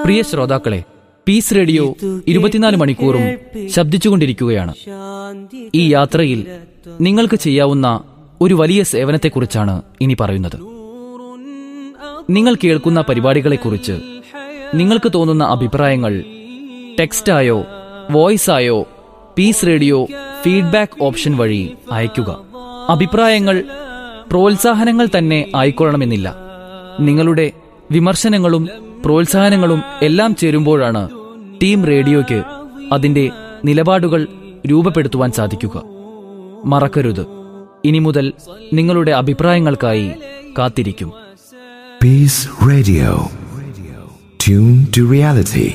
പ്രിയ ശ്രോതാക്കളെ piece radio ഇരുപത്തിനാല് മണിക്കൂറും ശബ്ദിച്ചുകൊണ്ടിരിക്കുകയാണ് ഈ യാത്രയിൽ നിങ്ങൾക്ക് ചെയ്യാവുന്ന ഒരു വലിയ സേവനത്തെക്കുറിച്ചാണ് ഇനി പറയുന്നത് നിങ്ങൾ കേൾക്കുന്ന പരിപാടികളെക്കുറിച്ച് നിങ്ങൾക്ക് തോന്നുന്ന അഭിപ്രായങ്ങൾ ടെക്സ്റ്റായോ വോയിസായോ പീസ് റേഡിയോ ഫീഡ്ബാക്ക് ഓപ്ഷൻ വഴി അയയ്ക്കുക അഭിപ്രായങ്ങൾ പ്രോത്സാഹനങ്ങൾ തന്നെ ആയിക്കൊള്ളണമെന്നില്ല നിങ്ങളുടെ വിമർശനങ്ങളും പ്രോത്സാഹനങ്ങളും എല്ലാം ചേരുമ്പോഴാണ് ടീം റേഡിയോയ്ക്ക് അതിന്റെ നിലപാടുകൾ രൂപപ്പെടുത്തുവാൻ സാധിക്കുക മറക്കരുത് ഇനി മുതൽ നിങ്ങളുടെ അഭിപ്രായങ്ങൾക്കായി കാത്തിരിക്കും Peace Radio. Tune to reality.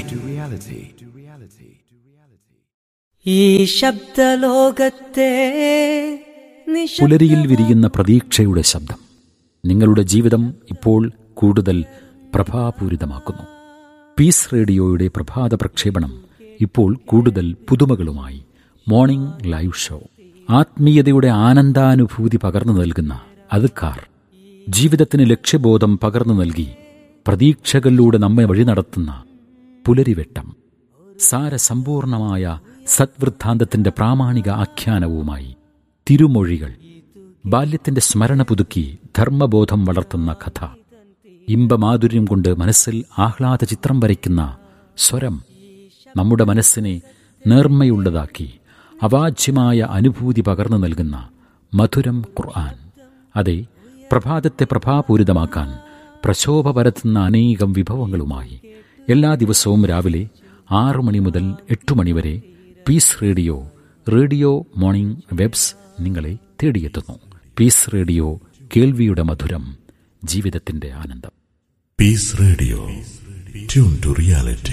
ഈ ശബ്ദലോകത്തെ നിശബ്ദ- പുലരിയിൽ വിരിയുന്ന പ്രതീക്ഷയുടെ ശബ്ദം നിങ്ങളുടെ ജീവിതം ഇപ്പോൾ കൂടുതൽ പ്രഭാപൂരിതമാക്കുന്നു പീസ് റേഡിയോയുടെ പ്രഭാത പ്രക്ഷേപണം ഇപ്പോൾ കൂടുതൽ പുതുമകളുമായി മോർണിംഗ് ലൈവ് ഷോ ആത്മീയതയുടെ ആനന്ദാനുഭൂതി പകർന്നു നൽകുന്ന അതുക്കാർ ജീവിതത്തിന് ലക്ഷ്യബോധം പകർന്നു നൽകി പ്രതീക്ഷകളിലൂടെ നമ്മെ വഴി നടത്തുന്ന പുലരിവെട്ടം സാരസമ്പൂർണമായ സദ്വൃദ്ധാന്തത്തിന്റെ പ്രാമാണിക ആഖ്യാനവുമായി തിരുമൊഴികൾ ബാല്യത്തിന്റെ സ്മരണ പുതുക്കി ധർമ്മബോധം വളർത്തുന്ന കഥ ഇമ്പമാധുര്യം കൊണ്ട് മനസ്സിൽ ആഹ്ലാദ ചിത്രം വരയ്ക്കുന്ന സ്വരം നമ്മുടെ മനസ്സിനെ നേർമ്മയുള്ളതാക്കി അവാച്യമായ അനുഭൂതി പകർന്നു നൽകുന്ന മധുരം ഖുർആൻ അതെ പ്രഭാതത്തെ പ്രഭാപൂരിതമാക്കാൻ പ്രശോഭ പരത്തുന്ന അനേകം വിഭവങ്ങളുമായി എല്ലാ ദിവസവും രാവിലെ ആറു മണി മുതൽ എട്ടു മണി വരെ പീസ് റേഡിയോ റേഡിയോ മോർണിംഗ് വെബ്സ് നിങ്ങളെ തേടിയെത്തുന്നു പീസ് റേഡിയോ കേൾവിയുടെ മധുരം ജീവിതത്തിന്റെ ആനന്ദം Peace Radio. Tune to reality.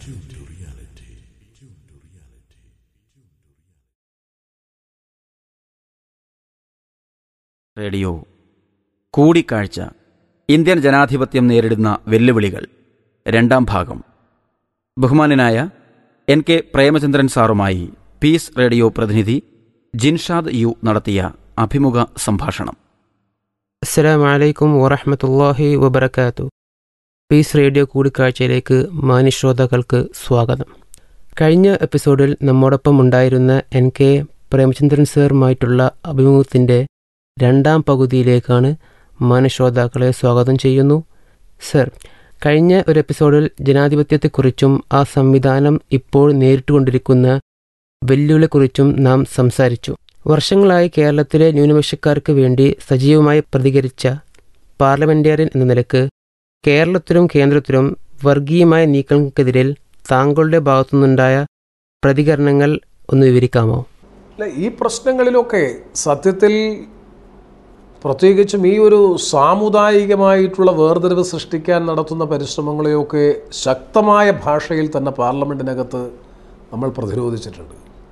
Radio കൂടിക്കാഴ്ച ഇന്ത്യൻ ജനാധിപത്യം നേരിടുന്ന വെല്ലുവിളികൾ രണ്ടാം ഭാഗം ബഹുമാനനായ എൻ കെ പ്രേമചന്ദ്രൻ സാറുമായി പീസ് റേഡിയോ പ്രതിനിധി ജിൻഷാദ് യു നടത്തിയ അഭിമുഖ സംഭാഷണം അസ്സലാമു അലൈക്കും വറഹ്മത്തുള്ളാഹി വബറകാതു പീസ് റേഡിയോ കൂടിക്കാഴ്ചയിലേക്ക് മാന്യശ്രോതാക്കൾക്ക് സ്വാഗതം കഴിഞ്ഞ എപ്പിസോഡിൽ നമ്മോടൊപ്പം ഉണ്ടായിരുന്ന എൻ കെ പ്രേമചന്ദ്രൻ സാറുമായിട്ടുള്ള അഭിമുഖത്തിൻ്റെ രണ്ടാം പകുതിയിലേക്കാണ് മാന്യശ്രോതാക്കളെ സ്വാഗതം ചെയ്യുന്നു സർ കഴിഞ്ഞ ഒരു എപ്പിസോഡിൽ ജനാധിപത്യത്തെക്കുറിച്ചും ആ സംവിധാനം ഇപ്പോൾ നേരിട്ടുകൊണ്ടിരിക്കുന്ന വെല്ലുവിളിയെക്കുറിച്ചും നാം സംസാരിച്ചു വർഷങ്ങളായി കേരളത്തിലെ ന്യൂനപക്ഷക്കാർക്ക് വേണ്ടി സജീവമായി പ്രതികരിച്ച പാർലമെന്റേറിയൻ എന്ന നിലക്ക് കേരളത്തിലും കേന്ദ്രത്തിലും വർഗീയമായ നീക്കങ്ങൾക്കെതിരെ താങ്കളുടെ ഭാഗത്തുനിന്നുണ്ടായ പ്രതികരണങ്ങൾ ഒന്ന് വിവരിക്കാമോ അല്ല ഈ പ്രശ്നങ്ങളിലൊക്കെ സത്യത്തിൽ പ്രത്യേകിച്ചും ഈ ഒരു സാമുദായികമായിട്ടുള്ള വേർതിരിവ് സൃഷ്ടിക്കാൻ നടത്തുന്ന പരിശ്രമങ്ങളെയൊക്കെ ശക്തമായ ഭാഷയിൽ തന്നെ പാർലമെൻറ്റിനകത്ത് നമ്മൾ പ്രതിരോധിച്ചിട്ടുണ്ട്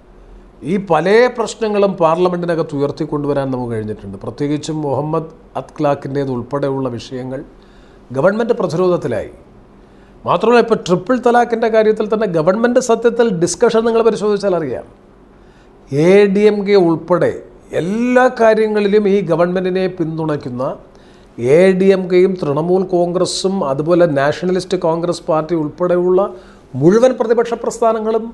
ഈ പല പ്രശ്നങ്ങളും പാർലമെൻറ്റിനകത്ത് ഉയർത്തിക്കൊണ്ടുവരാൻ നമുക്ക് കഴിഞ്ഞിട്ടുണ്ട് പ്രത്യേകിച്ചും മുഹമ്മദ് അത്ക്ലാക്കിൻ്റേത് ഉൾപ്പെടെയുള്ള വിഷയങ്ങൾ ഗവൺമെൻറ് പ്രതിരോധത്തിലായി മാത്രമല്ല ഇപ്പോൾ ട്രിപ്പിൾ തലാഖിൻ്റെ കാര്യത്തിൽ തന്നെ ഗവൺമെൻറ് സത്യത്തിൽ ഡിസ്കഷൻ നിങ്ങൾ പരിശോധിച്ചാൽ അറിയാം എ ഡി എം കെ ഉൾപ്പെടെ എല്ലാ കാര്യങ്ങളിലും ഈ ഗവൺമെൻറ്റിനെ പിന്തുണയ്ക്കുന്ന എ ഡി എം കെയും തൃണമൂൽ കോൺഗ്രസും അതുപോലെ നാഷണലിസ്റ്റ് കോൺഗ്രസ് പാർട്ടി ഉൾപ്പെടെയുള്ള മുഴുവൻ പ്രതിപക്ഷ പ്രസ്ഥാനങ്ങളും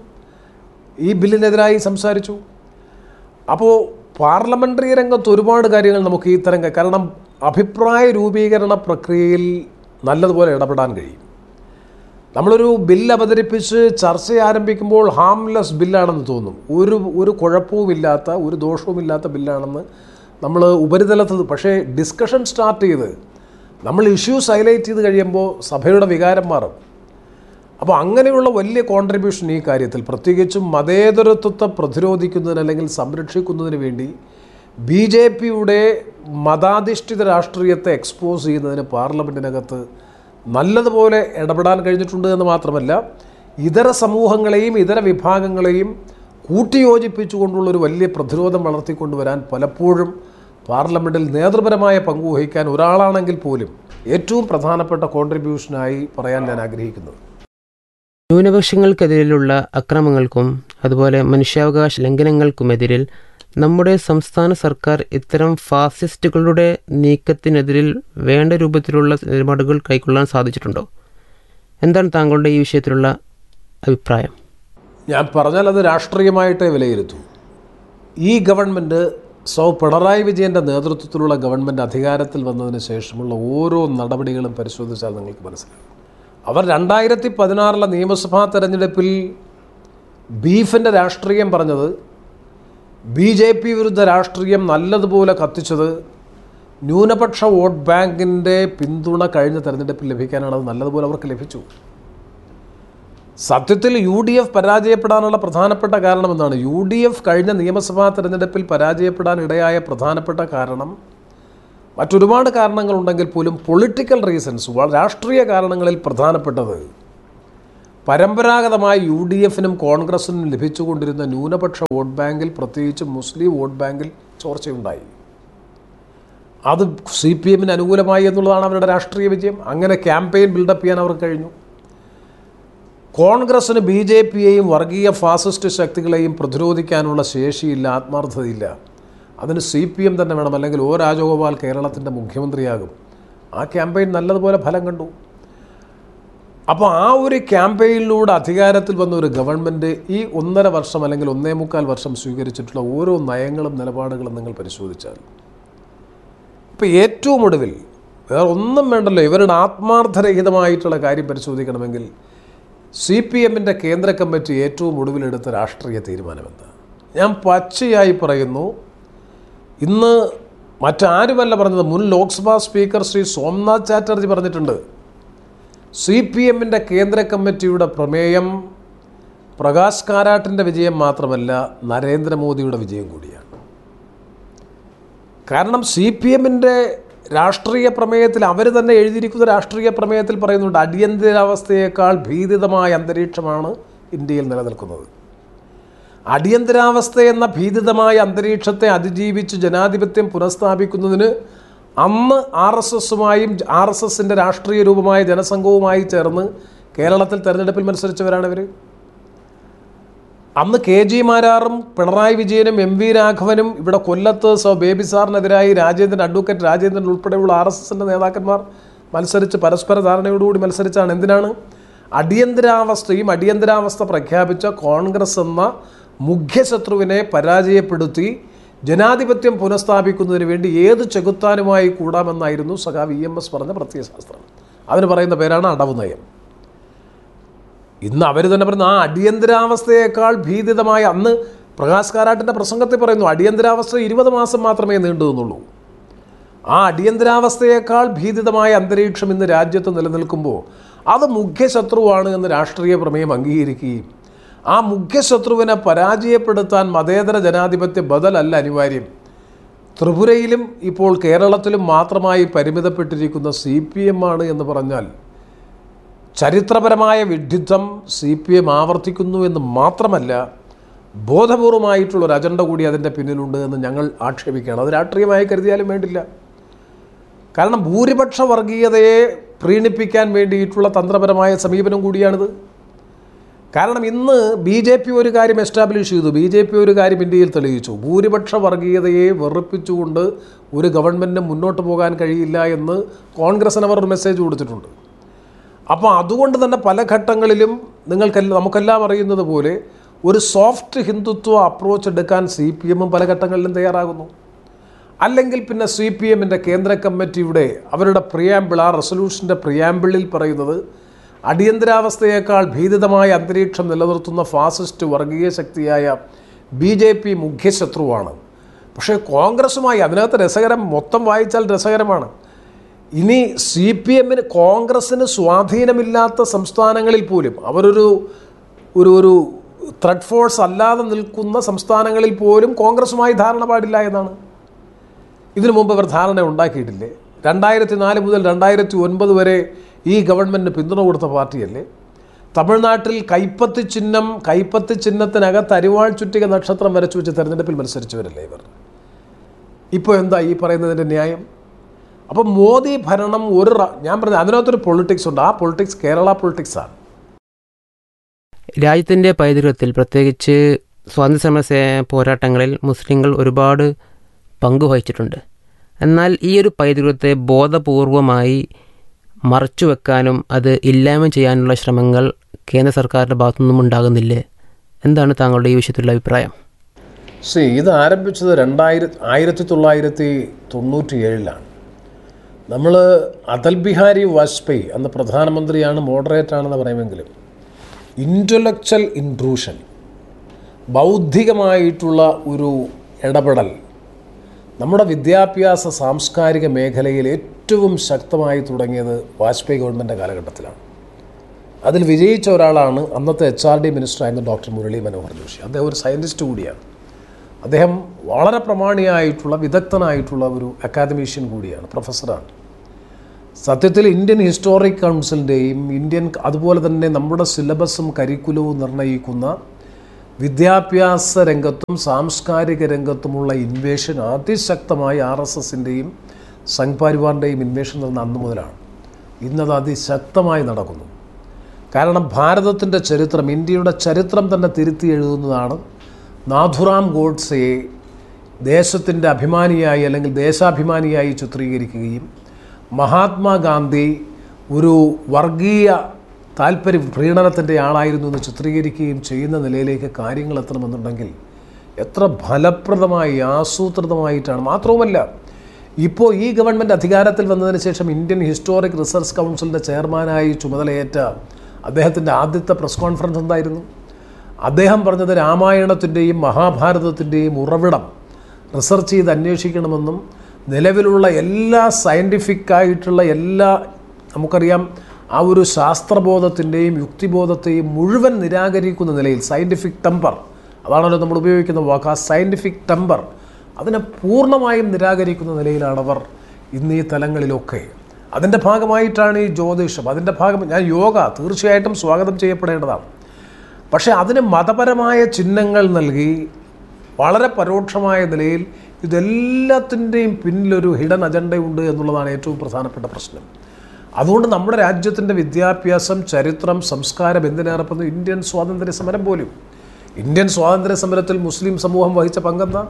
ഈ ബില്ലിനെതിരായി സംസാരിച്ചു അപ്പോൾ പാർലമെൻ്ററി രംഗത്ത് ഒരുപാട് കാര്യങ്ങൾ നമുക്ക് ഈ തരം കാരണം അഭിപ്രായ രൂപീകരണ പ്രക്രിയയിൽ നല്ലതുപോലെ ഇടപെടാൻ കഴിയും നമ്മളൊരു ബില്ല് അവതരിപ്പിച്ച് ചർച്ച ആരംഭിക്കുമ്പോൾ ഹാംലെസ് ബില്ലാണെന്ന് തോന്നും ഒരു ഒരു കുഴപ്പവുമില്ലാത്ത ഒരു ദോഷവുമില്ലാത്ത ബില്ലാണെന്ന് നമ്മൾ ഉപരിതലത്തിൽ പക്ഷേ ഡിസ്കഷൻ സ്റ്റാർട്ട് ചെയ്ത് നമ്മൾ ഇഷ്യൂസ് ഹൈലൈറ്റ് ചെയ്ത് കഴിയുമ്പോൾ സഭയുടെ വികാരം മാറും അപ്പോൾ അങ്ങനെയുള്ള വലിയ കോൺട്രിബ്യൂഷൻ ഈ കാര്യത്തിൽ പ്രത്യേകിച്ചും മതേതരത്വത്തെ പ്രതിരോധിക്കുന്നതിന് അല്ലെങ്കിൽ സംരക്ഷിക്കുന്നതിന് വേണ്ടി ബി ജെ പിയുടെ മതാധിഷ്ഠിത രാഷ്ട്രീയത്തെ എക്സ്പോസ് ചെയ്യുന്നതിന് പാർലമെൻറ്റിനകത്ത് നല്ലതുപോലെ ഇടപെടാൻ കഴിഞ്ഞിട്ടുണ്ട് എന്ന് മാത്രമല്ല ഇതര സമൂഹങ്ങളെയും ഇതര വിഭാഗങ്ങളെയും കൂട്ടിയോജിപ്പിച്ചുകൊണ്ടുള്ള ഒരു വലിയ പ്രതിരോധം വളർത്തിക്കൊണ്ടുവരാൻ പലപ്പോഴും പാർലമെൻറ്റിൽ നേതൃപരമായ പങ്കുവഹിക്കാൻ ഒരാളാണെങ്കിൽ പോലും ഏറ്റവും പ്രധാനപ്പെട്ട കോൺട്രിബ്യൂഷനായി പറയാൻ ഞാൻ ആഗ്രഹിക്കുന്നത് ന്യൂനപക്ഷങ്ങൾക്കെതിരെയുള്ള അക്രമങ്ങൾക്കും അതുപോലെ മനുഷ്യാവകാശ ലംഘനങ്ങൾക്കുമെതിരിൽ നമ്മുടെ സംസ്ഥാന സർക്കാർ ഇത്തരം ഫാസിസ്റ്റുകളുടെ നീക്കത്തിനെതിരിൽ വേണ്ട രൂപത്തിലുള്ള നിലപാടുകൾ കൈക്കൊള്ളാൻ സാധിച്ചിട്ടുണ്ടോ എന്താണ് താങ്കളുടെ ഈ വിഷയത്തിലുള്ള അഭിപ്രായം ഞാൻ പറഞ്ഞാൽ അത് രാഷ്ട്രീയമായിട്ടേ വിലയിരുത്തൂ ഈ ഗവൺമെൻറ് സോ പിണറായി വിജയൻ്റെ നേതൃത്വത്തിലുള്ള ഗവൺമെൻറ് അധികാരത്തിൽ വന്നതിന് ശേഷമുള്ള ഓരോ നടപടികളും പരിശോധിച്ചാൽ നിങ്ങൾക്ക് മനസ്സിലാകും അവർ രണ്ടായിരത്തി പതിനാറിലെ നിയമസഭാ തെരഞ്ഞെടുപ്പിൽ ബീഫിൻ്റെ രാഷ്ട്രീയം പറഞ്ഞത് ബി ജെ പി വിരുദ്ധ രാഷ്ട്രീയം നല്ലതുപോലെ കത്തിച്ചത് ന്യൂനപക്ഷ വോട്ട് ബാങ്കിൻ്റെ പിന്തുണ കഴിഞ്ഞ തെരഞ്ഞെടുപ്പിൽ ലഭിക്കാനാണ് അത് നല്ലതുപോലെ അവർക്ക് ലഭിച്ചു സത്യത്തിൽ യു ഡി എഫ് പരാജയപ്പെടാനുള്ള പ്രധാനപ്പെട്ട കാരണം എന്താണ് യു ഡി എഫ് കഴിഞ്ഞ നിയമസഭാ തെരഞ്ഞെടുപ്പിൽ പരാജയപ്പെടാൻ ഇടയായ പ്രധാനപ്പെട്ട കാരണം മറ്റൊരുപാട് കാരണങ്ങളുണ്ടെങ്കിൽ പോലും പൊളിറ്റിക്കൽ റീസൺസ് രാഷ്ട്രീയ കാരണങ്ങളിൽ പ്രധാനപ്പെട്ടത് പരമ്പരാഗതമായി യു ഡി എഫിനും കോൺഗ്രസിനും ലഭിച്ചുകൊണ്ടിരുന്ന ന്യൂനപക്ഷ വോട്ട് ബാങ്കിൽ പ്രത്യേകിച്ച് മുസ്ലിം വോട്ട് ബാങ്കിൽ ചോർച്ചയുണ്ടായി അത് സി പി എമ്മിന് അനുകൂലമായി എന്നുള്ളതാണ് അവരുടെ രാഷ്ട്രീയ വിജയം അങ്ങനെ ക്യാമ്പയിൻ ബിൽഡപ്പ് ചെയ്യാൻ അവർക്ക് കഴിഞ്ഞു കോൺഗ്രസ്സിന് ബി ജെ പിയെയും വർഗീയ ഫാസിസ്റ്റ് ശക്തികളെയും പ്രതിരോധിക്കാനുള്ള ശേഷിയില്ല ആത്മാർത്ഥതയില്ല അതിന് സി പി എം തന്നെ വേണം അല്ലെങ്കിൽ ഒ രാജഗോപാൽ കേരളത്തിൻ്റെ മുഖ്യമന്ത്രിയാകും ആ ക്യാമ്പയിൻ നല്ലതുപോലെ ഫലം കണ്ടു അപ്പോൾ ആ ഒരു ക്യാമ്പയിനിലൂടെ അധികാരത്തിൽ വന്ന ഒരു ഗവൺമെൻറ് ഈ ഒന്നര വർഷം അല്ലെങ്കിൽ ഒന്നേ മുക്കാൽ വർഷം സ്വീകരിച്ചിട്ടുള്ള ഓരോ നയങ്ങളും നിലപാടുകളും നിങ്ങൾ പരിശോധിച്ചാൽ ഇപ്പോൾ ഏറ്റവും ഒടുവിൽ വേറെ ഒന്നും വേണ്ടല്ലോ ഇവരുടെ ആത്മാർത്ഥരഹിതമായിട്ടുള്ള കാര്യം പരിശോധിക്കണമെങ്കിൽ സി പി എമ്മിൻ്റെ കേന്ദ്ര കമ്മിറ്റി ഏറ്റവും ഒടുവിലെടുത്ത രാഷ്ട്രീയ തീരുമാനമെന്താ ഞാൻ പച്ചയായി പറയുന്നു ഇന്ന് മറ്റാരുമല്ല പറഞ്ഞത് മുൻ ലോക്സഭാ സ്പീക്കർ ശ്രീ സോംനാഥ് ചാറ്റർജി പറഞ്ഞിട്ടുണ്ട് സി പി എമ്മിൻ്റെ കേന്ദ്ര കമ്മിറ്റിയുടെ പ്രമേയം പ്രകാശ് കാരാട്ടിൻ്റെ വിജയം മാത്രമല്ല നരേന്ദ്രമോദിയുടെ വിജയം കൂടിയാണ് കാരണം സി പി എമ്മിൻ്റെ രാഷ്ട്രീയ പ്രമേയത്തിൽ അവർ തന്നെ എഴുതിയിരിക്കുന്ന രാഷ്ട്രീയ പ്രമേയത്തിൽ പറയുന്നുണ്ട് അടിയന്തരാവസ്ഥയേക്കാൾ ഭീതിതമായ അന്തരീക്ഷമാണ് ഇന്ത്യയിൽ നിലനിൽക്കുന്നത് അടിയന്തരാവസ്ഥ എന്ന ഭീതിതമായ അന്തരീക്ഷത്തെ അതിജീവിച്ച് ജനാധിപത്യം പുനഃസ്ഥാപിക്കുന്നതിന് അന്ന് ആർ എസ് എസുമായും ആർ എസ് എസിൻ്റെ രാഷ്ട്രീയ രൂപമായ ജനസംഘവുമായി ചേർന്ന് കേരളത്തിൽ തെരഞ്ഞെടുപ്പിൽ മത്സരിച്ചവരാണ് ഇവർ അന്ന് കെ ജി മാരാറും പിണറായി വിജയനും എം വി രാഘവനും ഇവിടെ കൊല്ലത്ത് സോ ബേബി സാറിനെതിരായി രാജേന്ദ്രൻ അഡ്വക്കേറ്റ് രാജേന്ദ്രൻ ഉൾപ്പെടെയുള്ള ആർ എസ് എസിൻ്റെ നേതാക്കന്മാർ മത്സരിച്ച് പരസ്പര ധാരണയോടുകൂടി മത്സരിച്ചാണ് എന്തിനാണ് അടിയന്തരാവസ്ഥയും അടിയന്തരാവസ്ഥ പ്രഖ്യാപിച്ച കോൺഗ്രസ് എന്ന മുഖ്യശത്രുവിനെ പരാജയപ്പെടുത്തി ജനാധിപത്യം പുനഃസ്ഥാപിക്കുന്നതിന് വേണ്ടി ഏത് ചെകുത്താനുമായി കൂടാമെന്നായിരുന്നു സഖാവ് ഇ എം എസ് പറഞ്ഞ പ്രത്യയശാസ്ത്രം അതിന് പറയുന്ന പേരാണ് അടവ് നയം ഇന്ന് അവർ തന്നെ പറയുന്നു ആ അടിയന്തരാവസ്ഥയേക്കാൾ ഭീതിതമായ അന്ന് പ്രകാശ് കാരാട്ടിൻ്റെ പ്രസംഗത്തിൽ പറയുന്നു അടിയന്തരാവസ്ഥ ഇരുപത് മാസം മാത്രമേ നീണ്ടു നിന്നുള്ളൂ ആ അടിയന്തരാവസ്ഥയേക്കാൾ ഭീതിതമായ അന്തരീക്ഷം ഇന്ന് രാജ്യത്ത് നിലനിൽക്കുമ്പോൾ അത് മുഖ്യശത്രുവാണ് എന്ന് രാഷ്ട്രീയ പ്രമേയം അംഗീകരിക്കുകയും ആ മുഖ്യശത്രുവിനെ പരാജയപ്പെടുത്താൻ മതേതര ജനാധിപത്യ ബദലല്ല അനിവാര്യം ത്രിപുരയിലും ഇപ്പോൾ കേരളത്തിലും മാത്രമായി പരിമിതപ്പെട്ടിരിക്കുന്ന സി പി എം ആണ് എന്ന് പറഞ്ഞാൽ ചരിത്രപരമായ വിഡ്ഢിത്തം സി പി എം ആവർത്തിക്കുന്നു എന്ന് മാത്രമല്ല ബോധപൂർവമായിട്ടുള്ളൊരു അജണ്ട കൂടി അതിൻ്റെ പിന്നിലുണ്ട് എന്ന് ഞങ്ങൾ ആക്ഷേപിക്കുകയാണ് അത് രാഷ്ട്രീയമായി കരുതിയാലും വേണ്ടില്ല കാരണം ഭൂരിപക്ഷ വർഗീയതയെ പ്രീണിപ്പിക്കാൻ വേണ്ടിയിട്ടുള്ള തന്ത്രപരമായ സമീപനം കൂടിയാണിത് കാരണം ഇന്ന് ബി ജെ പി ഒരു കാര്യം എസ്റ്റാബ്ലിഷ് ചെയ്തു ബി ജെ പി ഒരു കാര്യം ഇന്ത്യയിൽ തെളിയിച്ചു ഭൂരിപക്ഷ വർഗീയതയെ വെറുപ്പിച്ചുകൊണ്ട് ഒരു ഗവൺമെൻറ്റിന് മുന്നോട്ട് പോകാൻ കഴിയില്ല എന്ന് കോൺഗ്രസിന് അവർ ഒരു മെസ്സേജ് കൊടുത്തിട്ടുണ്ട് അപ്പോൾ അതുകൊണ്ട് തന്നെ പല ഘട്ടങ്ങളിലും നിങ്ങൾക്കെല്ലാം നമുക്കെല്ലാം അറിയുന്നത് പോലെ ഒരു സോഫ്റ്റ് ഹിന്ദുത്വ അപ്രോച്ച് എടുക്കാൻ സി പി എമ്മും പല ഘട്ടങ്ങളിലും തയ്യാറാകുന്നു അല്ലെങ്കിൽ പിന്നെ സി പി എമ്മിൻ്റെ കേന്ദ്ര കമ്മിറ്റിയുടെ അവരുടെ പ്രിയാമ്പിൾ ആ റെസൊല്യൂഷൻ്റെ പ്രിയാമ്പിളിൽ പറയുന്നത് അടിയന്തരാവസ്ഥയേക്കാൾ ഭീതിതമായ അന്തരീക്ഷം നിലനിർത്തുന്ന ഫാസിസ്റ്റ് വർഗീയ ശക്തിയായ ബി ജെ പി മുഖ്യശത്രുവാണ് പക്ഷേ കോൺഗ്രസുമായി അതിനകത്ത് രസകരം മൊത്തം വായിച്ചാൽ രസകരമാണ് ഇനി സി പി എമ്മിന് കോൺഗ്രസ്സിന് സ്വാധീനമില്ലാത്ത സംസ്ഥാനങ്ങളിൽ പോലും അവരൊരു ഒരു ഒരു ത്രെഡ് ഫോഴ്സ് അല്ലാതെ നിൽക്കുന്ന സംസ്ഥാനങ്ങളിൽ പോലും കോൺഗ്രസുമായി ധാരണ പാടില്ല എന്നാണ് ഇതിനു മുമ്പ് അവർ ധാരണ ഉണ്ടാക്കിയിട്ടില്ലേ രണ്ടായിരത്തി നാല് മുതൽ രണ്ടായിരത്തി ഒൻപത് വരെ ഈ ഗവൺമെൻറ്റിന് പിന്തുണ കൊടുത്ത പാർട്ടിയല്ലേ തമിഴ്നാട്ടിൽ കൈപ്പത്തി ചിഹ്നം കൈപ്പത്തി ചിഹ്നത്തിനകത്ത് അരിവാൾ ചുറ്റിക നക്ഷത്രം വരച്ചു വെച്ച് തെരഞ്ഞെടുപ്പിൽ മത്സരിച്ചവരല്ലേ ഇവർ ഇപ്പോൾ എന്താ ഈ പറയുന്നതിൻ്റെ ന്യായം അപ്പം മോദി ഭരണം ഒരു റ- ഞാൻ പറഞ്ഞ അതിനകത്തൊരു പൊളിറ്റിക്സ് ഉണ്ട് ആ പൊളിറ്റിക്സ് കേരള പൊളിറ്റിക്സാണ് രാജ്യത്തിൻ്റെ പൈതൃകത്തിൽ പ്രത്യേകിച്ച് സ്വാതന്ത്ര്യസമര സേ- പോരാട്ടങ്ങളിൽ മുസ്ലിങ്ങൾ ഒരുപാട് പങ്ക് വഹിച്ചിട്ടുണ്ട് എന്നാൽ ഈ ഒരു പൈതൃകത്തെ ബോധപൂർവമായി മറച്ചുവെക്കാനും അത് ഇല്ലായ്മ ചെയ്യാനുള്ള ശ്രമങ്ങൾ കേന്ദ്ര സർക്കാരിൻ്റെ ഭാഗത്തുനിന്നും ഉണ്ടാകുന്നില്ലേ എന്താണ് താങ്കളുടെ ഈ വിഷയത്തിലുള്ള അഭിപ്രായം സി ഇത് ആരംഭിച്ചത് രണ്ടായിരത്തി ആയിരത്തി തൊള്ളായിരത്തി തൊണ്ണൂറ്റി ഏഴിലാണ് നമ്മൾ അടൽ ബിഹാരി വാജ്പേയി അന്ന് പ്രധാനമന്ത്രിയാണ് മോഡറേറ്റ് ആണെന്ന് പറയുമെങ്കിലും ഇൻ്റലക്ച്വൽ ഇൻട്രൂഷൻ ബൗദ്ധികമായിട്ടുള്ള ഒരു ഇടപെടൽ നമ്മുടെ വിദ്യാഭ്യാസ സാംസ്കാരിക മേഖലയിൽ ഏറ്റവും ശക്തമായി തുടങ്ങിയത് വാജ്പേയി ഗവൺമെൻറ് കാലഘട്ടത്തിലാണ് അതിൽ വിജയിച്ച ഒരാളാണ് അന്നത്തെ എച്ച് ആർ ഡി മിനിസ്റ്ററായിരുന്ന ഡോക്ടർ മുരളി മനോഹർ ജോഷി അദ്ദേഹം ഒരു സയൻറ്റിസ്റ്റ് കൂടിയാണ് അദ്ദേഹം വളരെ പ്രമാണിയായിട്ടുള്ള വിദഗ്ധനായിട്ടുള്ള ഒരു അക്കാദമീഷ്യൻ കൂടിയാണ് പ്രൊഫസറാണ് സത്യത്തിൽ ഇന്ത്യൻ ഹിസ്റ്റോറിക് കൗൺസിലിൻ്റെയും ഇന്ത്യൻ അതുപോലെ തന്നെ നമ്മുടെ സിലബസും കരിക്കുലവും നിർണ്ണയിക്കുന്ന വിദ്യാഭ്യാസ രംഗത്തും സാംസ്കാരിക രംഗത്തുമുള്ള ഇൻവേഷൻ അതിശക്തമായി ആർ എസ് എസിൻ്റെയും സംഘ് പരിവാറിൻ്റെയും ഇൻവേഷൻ നടന്ന അന്ന് മുതലാണ് ഇന്നത് അതിശക്തമായി നടക്കുന്നു കാരണം ഭാരതത്തിൻ്റെ ചരിത്രം ഇന്ത്യയുടെ ചരിത്രം തന്നെ തിരുത്തി എഴുതുന്നതാണ് നാഥുറാം ഗോഡ്സെയെ ദേശത്തിൻ്റെ അഭിമാനിയായി അല്ലെങ്കിൽ ദേശാഭിമാനിയായി ചിത്രീകരിക്കുകയും മഹാത്മാഗാന്ധി ഒരു വർഗീയ താല്പര്യ പ്രീണനത്തിൻ്റെ ആളായിരുന്നു എന്ന് ചിത്രീകരിക്കുകയും ചെയ്യുന്ന നിലയിലേക്ക് കാര്യങ്ങൾ എത്തണമെന്നുണ്ടെങ്കിൽ എത്ര ഫലപ്രദമായി ആസൂത്രിതമായിട്ടാണ് മാത്രവുമല്ല ഇപ്പോൾ ഈ ഗവൺമെൻറ് അധികാരത്തിൽ വന്നതിന് ശേഷം ഇന്ത്യൻ ഹിസ്റ്റോറിക് റിസർച്ച് കൗൺസിലിൻ്റെ ചെയർമാനായി ചുമതലയേറ്റ അദ്ദേഹത്തിൻ്റെ ആദ്യത്തെ പ്രസ് കോൺഫറൻസ് എന്തായിരുന്നു അദ്ദേഹം പറഞ്ഞത് രാമായണത്തിൻ്റെയും മഹാഭാരതത്തിൻ്റെയും ഉറവിടം റിസർച്ച് ചെയ്ത് അന്വേഷിക്കണമെന്നും നിലവിലുള്ള എല്ലാ സയൻറ്റിഫിക് ആയിട്ടുള്ള എല്ലാ നമുക്കറിയാം ആ ഒരു ശാസ്ത്രബോധത്തിൻ്റെയും യുക്തിബോധത്തെയും മുഴുവൻ നിരാകരിക്കുന്ന നിലയിൽ സയൻറ്റിഫിക് ടെമ്പർ അതാണല്ലോ നമ്മൾ ഉപയോഗിക്കുന്ന വാക്ക് ആ സയൻറ്റിഫിക് ടെമ്പർ അതിനെ പൂർണ്ണമായും നിരാകരിക്കുന്ന നിലയിലാണവർ ഇന്ന് ഈ തലങ്ങളിലൊക്കെ അതിൻ്റെ ഭാഗമായിട്ടാണ് ഈ ജ്യോതിഷം അതിൻ്റെ ഭാഗം ഞാൻ യോഗ തീർച്ചയായിട്ടും സ്വാഗതം ചെയ്യപ്പെടേണ്ടതാണ് പക്ഷേ അതിന് മതപരമായ ചിഹ്നങ്ങൾ നൽകി വളരെ പരോക്ഷമായ നിലയിൽ ഇതെല്ലാത്തിൻ്റെയും പിന്നിലൊരു ഹിഡൻ അജണ്ടയുണ്ട് എന്നുള്ളതാണ് ഏറ്റവും പ്രധാനപ്പെട്ട പ്രശ്നം അതുകൊണ്ട് നമ്മുടെ രാജ്യത്തിൻ്റെ വിദ്യാഭ്യാസം ചരിത്രം സംസ്കാരം എന്തിനേറെപ്പെടുന്നു ഇന്ത്യൻ സ്വാതന്ത്ര്യ സമരം പോലും ഇന്ത്യൻ സ്വാതന്ത്ര്യ സമരത്തിൽ മുസ്ലിം സമൂഹം വഹിച്ച പങ്കെന്താ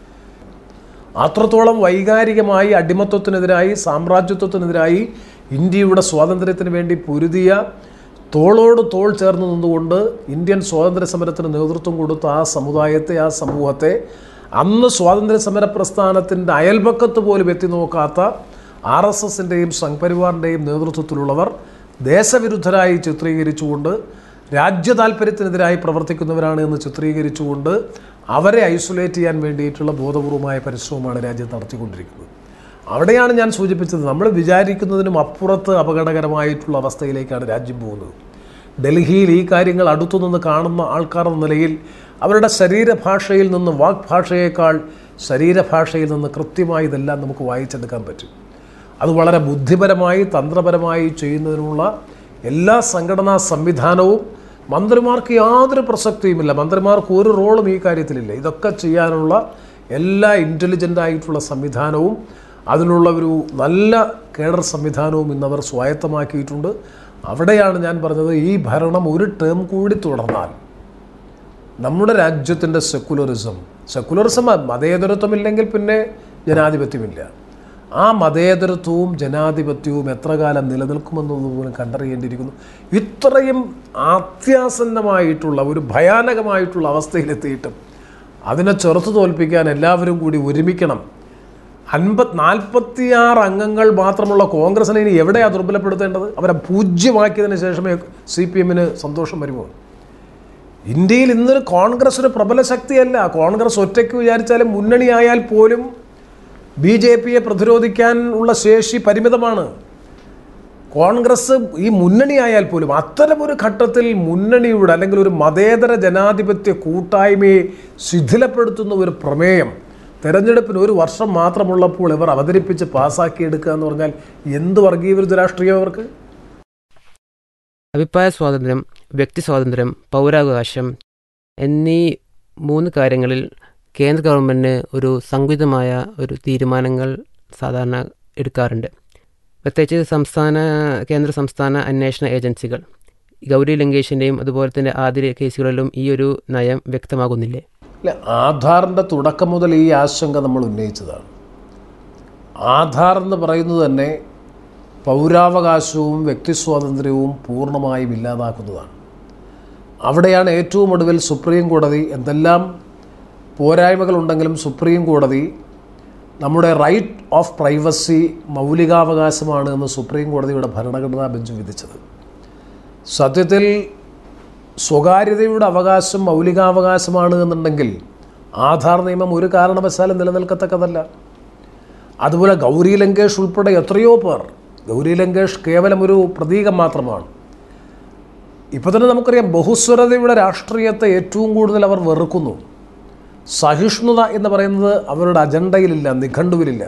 അത്രത്തോളം വൈകാരികമായി അടിമത്വത്തിനെതിരായി സാമ്രാജ്യത്വത്തിനെതിരായി ഇന്ത്യയുടെ സ്വാതന്ത്ര്യത്തിന് വേണ്ടി പൊരുതിയ തോളോട് തോൾ ചേർന്ന് നിന്നുകൊണ്ട് ഇന്ത്യൻ സ്വാതന്ത്ര്യ സമരത്തിന് നേതൃത്വം കൊടുത്ത ആ സമുദായത്തെ ആ സമൂഹത്തെ അന്ന് സ്വാതന്ത്ര്യ സമര പ്രസ്ഥാനത്തിൻ്റെ അയൽപക്കത്ത് പോലും എത്തി നോക്കാത്ത ആർ എസ് എസിൻ്റെയും സംഘ്പരിവാറിൻ്റെയും നേതൃത്വത്തിലുള്ളവർ ദേശവിരുദ്ധരായി ചിത്രീകരിച്ചുകൊണ്ട് രാജ്യ താല്പര്യത്തിനെതിരായി പ്രവർത്തിക്കുന്നവരാണ് എന്ന് ചിത്രീകരിച്ചുകൊണ്ട് അവരെ ഐസൊലേറ്റ് ചെയ്യാൻ വേണ്ടിയിട്ടുള്ള ബോധപൂർവമായ പരിശ്രമമാണ് രാജ്യം നടത്തിക്കൊണ്ടിരിക്കുന്നത് അവിടെയാണ് ഞാൻ സൂചിപ്പിച്ചത് നമ്മൾ വിചാരിക്കുന്നതിനും അപ്പുറത്ത് അപകടകരമായിട്ടുള്ള അവസ്ഥയിലേക്കാണ് രാജ്യം പോകുന്നത് ഡൽഹിയിൽ ഈ കാര്യങ്ങൾ അടുത്തുനിന്ന് കാണുന്ന ആൾക്കാർ എന്ന നിലയിൽ അവരുടെ ശരീരഭാഷയിൽ നിന്ന് വാക്ഭാഷയേക്കാൾ ശരീരഭാഷയിൽ നിന്ന് കൃത്യമായി ഇതെല്ലാം നമുക്ക് വായിച്ചെടുക്കാൻ പറ്റും അത് വളരെ ബുദ്ധിപരമായി തന്ത്രപരമായി ചെയ്യുന്നതിനുള്ള എല്ലാ സംഘടനാ സംവിധാനവും മന്ത്രിമാർക്ക് യാതൊരു പ്രസക്തിയുമില്ല മന്ത്രിമാർക്ക് ഒരു റോളും ഈ കാര്യത്തിലില്ല ഇതൊക്കെ ചെയ്യാനുള്ള എല്ലാ ഇൻ്റലിജൻ്റ് ആയിട്ടുള്ള സംവിധാനവും അതിനുള്ള ഒരു നല്ല കേഡർ സംവിധാനവും ഇന്നവർ സ്വായത്തമാക്കിയിട്ടുണ്ട് അവിടെയാണ് ഞാൻ പറഞ്ഞത് ഈ ഭരണം ഒരു ടേം കൂടി തുടർന്നാൽ നമ്മുടെ രാജ്യത്തിൻ്റെ സെക്കുലറിസം സെക്കുലറിസം മതേതരത്വമില്ലെങ്കിൽ പിന്നെ ജനാധിപത്യമില്ല ആ മതേതരത്വവും ജനാധിപത്യവും എത്ര കാലം നിലനിൽക്കുമെന്നത് പോലും കണ്ടറിയേണ്ടിയിരിക്കുന്നു ഇത്രയും അത്യാസന്നമായിട്ടുള്ള ഒരു ഭയാനകമായിട്ടുള്ള അവസ്ഥയിലെത്തിയിട്ടും അതിനെ ചെറുത്തു തോൽപ്പിക്കാൻ എല്ലാവരും കൂടി ഒരുമിക്കണം അൻപത് നാൽപ്പത്തിയാറ് അംഗങ്ങൾ മാത്രമുള്ള കോൺഗ്രസിനെ ഇനി എവിടെയാണ് ദുർബലപ്പെടുത്തേണ്ടത് അവരെ പൂജ്യമാക്കിയതിന് ശേഷമേ സി പി എമ്മിന് സന്തോഷം വരുമോ ഇന്ത്യയിൽ ഇന്നൊരു കോൺഗ്രസ് ഒരു പ്രബല ശക്തിയല്ല കോൺഗ്രസ് ഒറ്റയ്ക്ക് വിചാരിച്ചാലും മുന്നണിയായാൽ പോലും ബി ജെ പിയെ പ്രതിരോധിക്കാൻ ഉള്ള ശേഷി പരിമിതമാണ് കോൺഗ്രസ് ഈ മുന്നണിയായാൽ പോലും അത്തരമൊരു ഘട്ടത്തിൽ മുന്നണിയുടെ അല്ലെങ്കിൽ ഒരു മതേതര ജനാധിപത്യ കൂട്ടായ്മയെ ശിഥിലപ്പെടുത്തുന്ന ഒരു പ്രമേയം തെരഞ്ഞെടുപ്പിന് ഒരു വർഷം മാത്രമുള്ളപ്പോൾ ഇവർ അവതരിപ്പിച്ച് പാസ്സാക്കിയെടുക്കുക എന്ന് പറഞ്ഞാൽ എന്ത് വർഗീയവിരുദ്ധ രാഷ്ട്രീയം അവർക്ക് അഭിപ്രായ സ്വാതന്ത്ര്യം വ്യക്തി സ്വാതന്ത്ര്യം പൗരാവകാശം എന്നീ മൂന്ന് കാര്യങ്ങളിൽ കേന്ദ്ര ഗവൺമെൻറ് ഒരു സംഘടിതമായ ഒരു തീരുമാനങ്ങൾ സാധാരണ എടുക്കാറുണ്ട് പ്രത്യേകിച്ച് സംസ്ഥാന കേന്ദ്ര സംസ്ഥാന അന്വേഷണ ഏജൻസികൾ ഗൗരി ലങ്കേഷിൻ്റെയും അതുപോലെ തന്നെ ആദ്യ കേസുകളിലും ഈ ഒരു നയം വ്യക്തമാകുന്നില്ലേ അല്ല ആധാറിൻ്റെ തുടക്കം മുതൽ ഈ ആശങ്ക നമ്മൾ ഉന്നയിച്ചതാണ് ആധാർ എന്ന് പറയുന്നത് തന്നെ പൗരാവകാശവും വ്യക്തിസ്വാതന്ത്ര്യവും പൂർണ്ണമായും ഇല്ലാതാക്കുന്നതാണ് അവിടെയാണ് ഏറ്റവും ഒടുവിൽ സുപ്രീം കോടതി എന്തെല്ലാം പോരായ്മകളുണ്ടെങ്കിലും സുപ്രീം കോടതി നമ്മുടെ റൈറ്റ് ഓഫ് പ്രൈവസി മൗലികാവകാശമാണ് എന്ന് സുപ്രീം കോടതിയുടെ ഭരണഘടനാ ബെഞ്ച് വിധിച്ചത് സത്യത്തിൽ സ്വകാര്യതയുടെ അവകാശം മൗലികാവകാശമാണ് എന്നുണ്ടെങ്കിൽ ആധാർ നിയമം ഒരു കാരണവശാലും നിലനിൽക്കത്തക്കതല്ല അതുപോലെ ഗൗരി ലങ്കേഷ് ഉൾപ്പെടെ എത്രയോ പേർ ഗൗരി ലങ്കേഷ് കേവലം ഒരു പ്രതീകം മാത്രമാണ് ഇപ്പോൾ തന്നെ നമുക്കറിയാം ബഹുസ്വരതയുടെ രാഷ്ട്രീയത്തെ ഏറ്റവും കൂടുതൽ അവർ വെറുക്കുന്നു സഹിഷ്ണുത എന്ന് പറയുന്നത് അവരുടെ അജണ്ടയിലില്ല നിഘണ്ടുവിലില്ല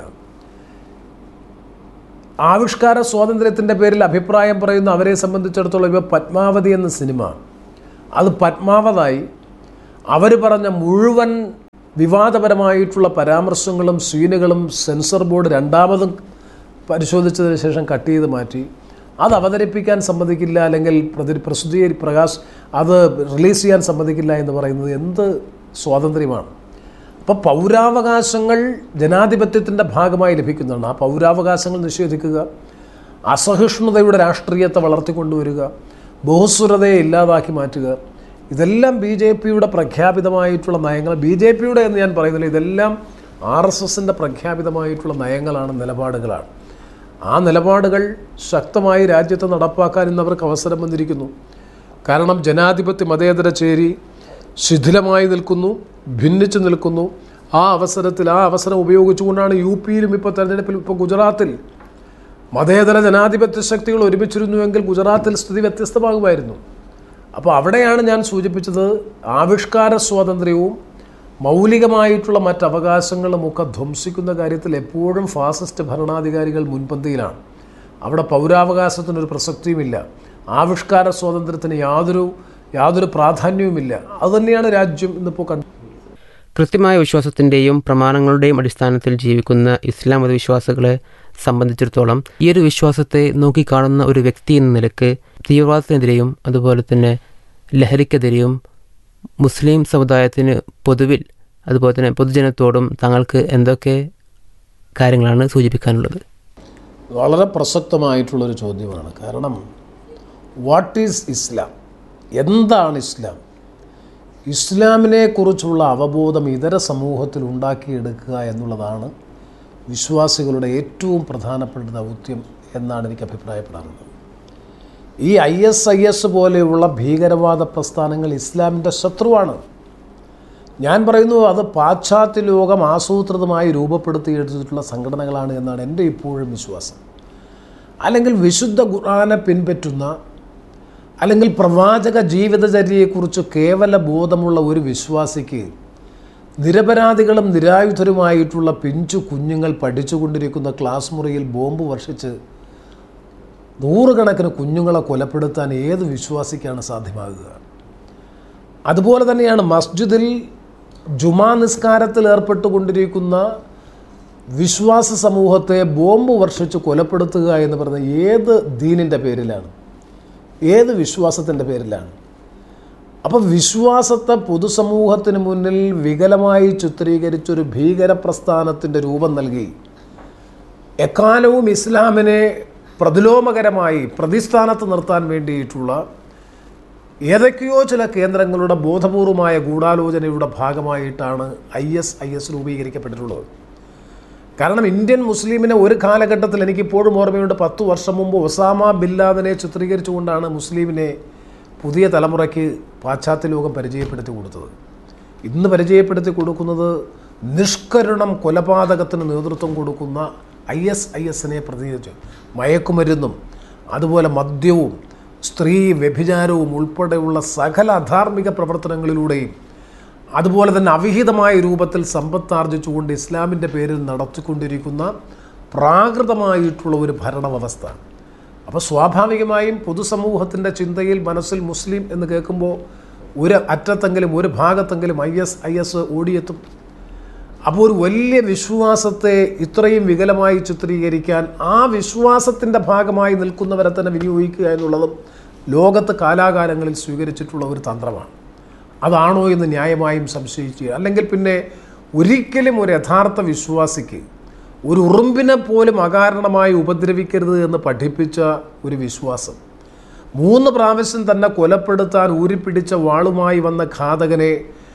ആവിഷ്കാര സ്വാതന്ത്ര്യത്തിൻ്റെ പേരിൽ അഭിപ്രായം പറയുന്ന അവരെ സംബന്ധിച്ചിടത്തോളം ഇപ്പോൾ പത്മാവതി എന്ന സിനിമ അത് പത്മാവതായി അവർ പറഞ്ഞ മുഴുവൻ വിവാദപരമായിട്ടുള്ള പരാമർശങ്ങളും സീനുകളും സെൻസർ ബോർഡ് രണ്ടാമതും പരിശോധിച്ചതിന് ശേഷം കട്ട് ചെയ്ത് മാറ്റി അത് അവതരിപ്പിക്കാൻ സമ്മതിക്കില്ല അല്ലെങ്കിൽ പ്രതി പ്രസിദ്ധീകരി പ്രകാശ് അത് റിലീസ് ചെയ്യാൻ സമ്മതിക്കില്ല എന്ന് പറയുന്നത് എന്ത് സ്വാതന്ത്ര്യമാണ് അപ്പോൾ പൗരാവകാശങ്ങൾ ജനാധിപത്യത്തിൻ്റെ ഭാഗമായി ലഭിക്കുന്നതാണ് ആ പൗരാവകാശങ്ങൾ നിഷേധിക്കുക അസഹിഷ്ണുതയുടെ രാഷ്ട്രീയത്തെ വളർത്തിക്കൊണ്ടുവരിക ബഹുസ്വരതയെ ഇല്ലാതാക്കി മാറ്റുക ഇതെല്ലാം ബി ജെ പിയുടെ പ്രഖ്യാപിതമായിട്ടുള്ള നയങ്ങൾ ബി ജെ പിയുടെ എന്ന് ഞാൻ പറയുന്നില്ല ഇതെല്ലാം ആർ എസ് എസിൻ്റെ പ്രഖ്യാപിതമായിട്ടുള്ള നയങ്ങളാണ് നിലപാടുകളാണ് ആ നിലപാടുകൾ ശക്തമായി രാജ്യത്ത് നടപ്പാക്കാൻ ഇന്ന് അവർക്ക് അവസരം വന്നിരിക്കുന്നു കാരണം ജനാധിപത്യ മതേതര ചേരി ശിഥിലമായി നിൽക്കുന്നു ഭിന്നിച്ചു നിൽക്കുന്നു ആ അവസരത്തിൽ ആ അവസരം ഉപയോഗിച്ചുകൊണ്ടാണ് യു പിയിലും ഇപ്പോൾ തെരഞ്ഞെടുപ്പിൽ ഇപ്പോൾ ഗുജറാത്തിൽ മതേതര ജനാധിപത്യ ശക്തികൾ ഒരുമിച്ചിരുന്നുവെങ്കിൽ ഗുജറാത്തിൽ സ്ഥിതി വ്യത്യസ്തമാകുമായിരുന്നു അപ്പോൾ അവിടെയാണ് ഞാൻ സൂചിപ്പിച്ചത് ആവിഷ്കാര സ്വാതന്ത്ര്യവും മൗലികമായിട്ടുള്ള മറ്റ് അവകാശങ്ങളും ഒക്കെ ധ്വംസിക്കുന്ന കാര്യത്തിൽ എപ്പോഴും ഫാസിസ്റ്റ് ഭരണാധികാരികൾ മുൻപന്തിയിലാണ് അവിടെ പൗരാവകാശത്തിനൊരു പ്രസക്തിയുമില്ല ആവിഷ്കാര സ്വാതന്ത്ര്യത്തിന് യാതൊരു യാതൊരു പ്രാധാന്യവുമില്ല അതുതന്നെയാണ് രാജ്യം ഇന്നിപ്പോൾ കണ്ടു കൃത്യമായ വിശ്വാസത്തിൻ്റെയും പ്രമാണങ്ങളുടെയും അടിസ്ഥാനത്തിൽ ജീവിക്കുന്ന ഇസ്ലാം മതവിശ്വാസികളെ സംബന്ധിച്ചിടത്തോളം ഈ ഒരു വിശ്വാസത്തെ നോക്കിക്കാണുന്ന ഒരു വ്യക്തി എന്ന നിലക്ക് തീവ്രവാദത്തിനെതിരെയും അതുപോലെ തന്നെ ലഹരിക്കെതിരെയും മുസ്ലിം സമുദായത്തിന് പൊതുവിൽ അതുപോലെ തന്നെ പൊതുജനത്തോടും തങ്ങൾക്ക് എന്തൊക്കെ കാര്യങ്ങളാണ് സൂചിപ്പിക്കാനുള്ളത് വളരെ പ്രസക്തമായിട്ടുള്ളൊരു ചോദ്യമാണ് കാരണം വാട്ട് ഈസ് ഇസ്ലാം എന്താണ് ഇസ്ലാം ഇസ്ലാമിനെ കുറിച്ചുള്ള അവബോധം ഇതര സമൂഹത്തിൽ ഉണ്ടാക്കിയെടുക്കുക എന്നുള്ളതാണ് വിശ്വാസികളുടെ ഏറ്റവും പ്രധാനപ്പെട്ട ദൗത്യം എന്നാണ് എനിക്ക് അഭിപ്രായപ്പെടാറുള്ളത് ഈ ഐ എസ് ഐ എസ് പോലെയുള്ള ഭീകരവാദ പ്രസ്ഥാനങ്ങൾ ഇസ്ലാമിൻ്റെ ശത്രുവാണ് ഞാൻ പറയുന്നു അത് പാശ്ചാത്യ ലോകം ആസൂത്രിതമായി രൂപപ്പെടുത്തിയെടുത്തിട്ടുള്ള സംഘടനകളാണ് എന്നാണ് എൻ്റെ ഇപ്പോഴും വിശ്വാസം അല്ലെങ്കിൽ വിശുദ്ധ ഖുർആനെ പിൻപറ്റുന്ന അല്ലെങ്കിൽ പ്രവാചക ജീവിതചര്യയെക്കുറിച്ച് കേവല ബോധമുള്ള ഒരു വിശ്വാസിക്ക് നിരപരാധികളും നിരായുധരുമായിട്ടുള്ള പിഞ്ചു കുഞ്ഞുങ്ങൾ പഠിച്ചുകൊണ്ടിരിക്കുന്ന ക്ലാസ് മുറിയിൽ ബോംബ് വർഷിച്ച് നൂറുകണക്കിന് കുഞ്ഞുങ്ങളെ കൊലപ്പെടുത്താൻ ഏത് വിശ്വാസിക്കാണ് സാധ്യമാകുക അതുപോലെ തന്നെയാണ് മസ്ജിദിൽ ജുമാ നിസ്കാരത്തിൽ ഏർപ്പെട്ടുകൊണ്ടിരിക്കുന്ന വിശ്വാസ സമൂഹത്തെ ബോംബ് വർഷിച്ച് കൊലപ്പെടുത്തുക എന്ന് പറയുന്ന ഏത് ദീനിൻ്റെ പേരിലാണ് ഏത് വിശ്വാസത്തിൻ്റെ പേരിലാണ് അപ്പോൾ വിശ്വാസത്തെ പൊതുസമൂഹത്തിന് മുന്നിൽ വികലമായി ചിത്രീകരിച്ചൊരു ഭീകര പ്രസ്ഥാനത്തിൻ്റെ രൂപം നൽകി എക്കാലവും ഇസ്ലാമിനെ പ്രതിലോമകരമായി പ്രതിസ്ഥാനത്ത് നിർത്താൻ വേണ്ടിയിട്ടുള്ള ഏതൊക്കെയോ ചില കേന്ദ്രങ്ങളുടെ ബോധപൂർവമായ ഗൂഢാലോചനയുടെ ഭാഗമായിട്ടാണ് ഐ എസ് ഐ എസ് രൂപീകരിക്കപ്പെട്ടിട്ടുള്ളത് കാരണം ഇന്ത്യൻ മുസ്ലിമിനെ ഒരു കാലഘട്ടത്തിൽ എനിക്കിപ്പോഴും ഓർമ്മയുണ്ട് പത്ത് വർഷം മുമ്പ് ഒസാമ ബില്ലാദിനെ ചിത്രീകരിച്ചുകൊണ്ടാണ് മുസ്ലിമിനെ പുതിയ തലമുറയ്ക്ക് പാശ്ചാത്യ ലോകം പരിചയപ്പെടുത്തി കൊടുത്തത് ഇന്ന് പരിചയപ്പെടുത്തി കൊടുക്കുന്നത് നിഷ്കരുണം കൊലപാതകത്തിന് നേതൃത്വം കൊടുക്കുന്ന ഐ എസ് ഐ എസിനെ പ്രതിനിധിച്ചു മയക്കുമരുന്നും അതുപോലെ മദ്യവും സ്ത്രീ വ്യഭിചാരവും ഉൾപ്പെടെയുള്ള സകല അധാർമിക പ്രവർത്തനങ്ങളിലൂടെയും അതുപോലെ തന്നെ അവിഹിതമായ രൂപത്തിൽ സമ്പത്താർജിച്ചുകൊണ്ട് ഇസ്ലാമിൻ്റെ പേരിൽ നടത്തിക്കൊണ്ടിരിക്കുന്ന പ്രാകൃതമായിട്ടുള്ള ഒരു ഭരണവ്യവസ്ഥ അപ്പോൾ സ്വാഭാവികമായും പൊതുസമൂഹത്തിൻ്റെ ചിന്തയിൽ മനസ്സിൽ മുസ്ലിം എന്ന് കേൾക്കുമ്പോൾ ഒരു അറ്റത്തെങ്കിലും ഒരു ഭാഗത്തെങ്കിലും ഐ എസ് ഐ എസ് ഓടിയെത്തും അപ്പോൾ ഒരു വലിയ വിശ്വാസത്തെ ഇത്രയും വികലമായി ചിത്രീകരിക്കാൻ ആ വിശ്വാസത്തിൻ്റെ ഭാഗമായി നിൽക്കുന്നവരെ തന്നെ വിനിയോഗിക്കുക എന്നുള്ളതും ലോകത്ത് കാലാകാലങ്ങളിൽ സ്വീകരിച്ചിട്ടുള്ള ഒരു തന്ത്രമാണ് അതാണോ എന്ന് ന്യായമായും സംശയിക്കുക അല്ലെങ്കിൽ പിന്നെ ഒരിക്കലും ഒരു യഥാർത്ഥ വിശ്വാസിക്ക് ഒരു ഉറുമ്പിനെ പോലും അകാരണമായി ഉപദ്രവിക്കരുത് എന്ന് പഠിപ്പിച്ച ഒരു വിശ്വാസം മൂന്ന് പ്രാവശ്യം തന്നെ കൊലപ്പെടുത്താൻ ഊരിപ്പിടിച്ച വാളുമായി വന്ന ഘാതകനെ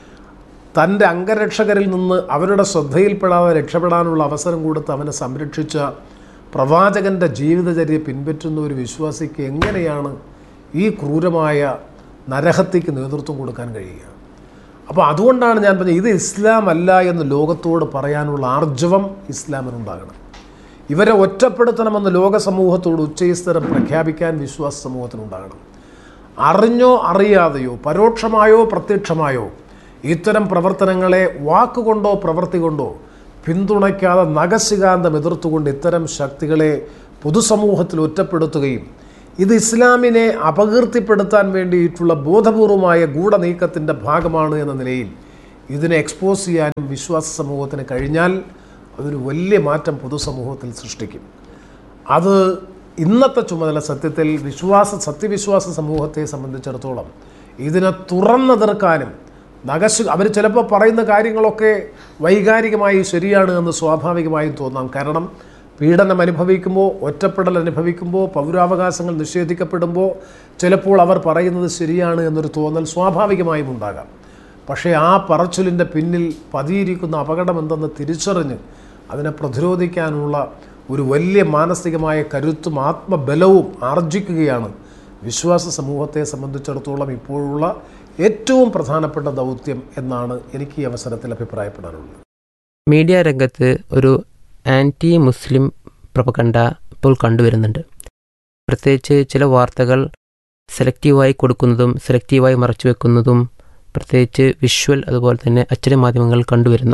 തൻ്റെ അംഗരക്ഷകരിൽ നിന്ന് അവരുടെ ശ്രദ്ധയിൽപ്പെടാതെ രക്ഷപ്പെടാനുള്ള അവസരം കൊടുത്ത് അവനെ സംരക്ഷിച്ച പ്രവാചകൻ്റെ ജീവിതചര്യ പിൻപറ്റുന്ന ഒരു വിശ്വാസിക്ക് എങ്ങനെയാണ് ഈ ക്രൂരമായ നരഹത്യക്ക് നേതൃത്വം കൊടുക്കാൻ കഴിയുക അപ്പോൾ അതുകൊണ്ടാണ് ഞാൻ പറഞ്ഞത് ഇത് ഇസ്ലാം അല്ല എന്ന് ലോകത്തോട് പറയാനുള്ള ആർജവം ഇസ്ലാമിനുണ്ടാകണം ഇവരെ ഒറ്റപ്പെടുത്തണമെന്ന് ലോക സമൂഹത്തോട് ഉച്ചയിസ്തരം പ്രഖ്യാപിക്കാൻ വിശ്വാസ സമൂഹത്തിനുണ്ടാകണം അറിഞ്ഞോ അറിയാതെയോ പരോക്ഷമായോ പ്രത്യക്ഷമായോ ഇത്തരം പ്രവർത്തനങ്ങളെ വാക്കുകൊണ്ടോ പ്രവൃത്തി കൊണ്ടോ പിന്തുണയ്ക്കാതെ നഖശികാന്തം എതിർത്തുകൊണ്ട് ഇത്തരം ശക്തികളെ പൊതുസമൂഹത്തിൽ ഒറ്റപ്പെടുത്തുകയും ഇത് ഇസ്ലാമിനെ അപകീർത്തിപ്പെടുത്താൻ വേണ്ടിയിട്ടുള്ള ബോധപൂർവമായ ഗൂഢനീക്കത്തിൻ്റെ ഭാഗമാണ് എന്ന നിലയിൽ ഇതിനെ എക്സ്പോസ് ചെയ്യാനും വിശ്വാസ സമൂഹത്തിന് കഴിഞ്ഞാൽ അതൊരു വലിയ മാറ്റം പൊതുസമൂഹത്തിൽ സൃഷ്ടിക്കും അത് ഇന്നത്തെ ചുമതല സത്യത്തിൽ വിശ്വാസ സത്യവിശ്വാസ സമൂഹത്തെ സംബന്ധിച്ചിടത്തോളം ഇതിനെ തുറന്നെതിർക്കാനും നഗശ് അവർ ചിലപ്പോൾ പറയുന്ന കാര്യങ്ങളൊക്കെ വൈകാരികമായി ശരിയാണ് എന്ന് സ്വാഭാവികമായും തോന്നാം കാരണം പീഡനം അനുഭവിക്കുമ്പോൾ ഒറ്റപ്പെടൽ അനുഭവിക്കുമ്പോൾ പൗരാവകാശങ്ങൾ നിഷേധിക്കപ്പെടുമ്പോൾ ചിലപ്പോൾ അവർ പറയുന്നത് ശരിയാണ് എന്നൊരു തോന്നൽ സ്വാഭാവികമായും ഉണ്ടാകാം പക്ഷേ ആ പറച്ചിലിൻ്റെ പിന്നിൽ പതിയിരിക്കുന്ന അപകടം എന്തെന്ന് തിരിച്ചറിഞ്ഞ് അതിനെ പ്രതിരോധിക്കാനുള്ള ഒരു വലിയ മാനസികമായ കരുത്തും ആത്മബലവും ആർജിക്കുകയാണ് വിശ്വാസ സമൂഹത്തെ സംബന്ധിച്ചിടത്തോളം ഇപ്പോഴുള്ള ഏറ്റവും പ്രധാനപ്പെട്ട ദൗത്യം എന്നാണ് എനിക്ക് ഈ അവസരത്തിൽ അഭിപ്രായപ്പെടാനുള്ളത് മീഡിയ രംഗത്ത് ഒരു ആൻറ്റി മുസ്ലിം പ്രപകണ്ട ഇപ്പോൾ കണ്ടുവരുന്നുണ്ട് പ്രത്യേകിച്ച് ചില വാർത്തകൾ സെലക്റ്റീവായി കൊടുക്കുന്നതും സെലക്റ്റീവായി മറച്ചു വെക്കുന്നതും പ്രത്യേകിച്ച് വിഷ്വൽ അതുപോലെ തന്നെ അച്ചടി മാധ്യമങ്ങൾ കണ്ടുവരുന്നു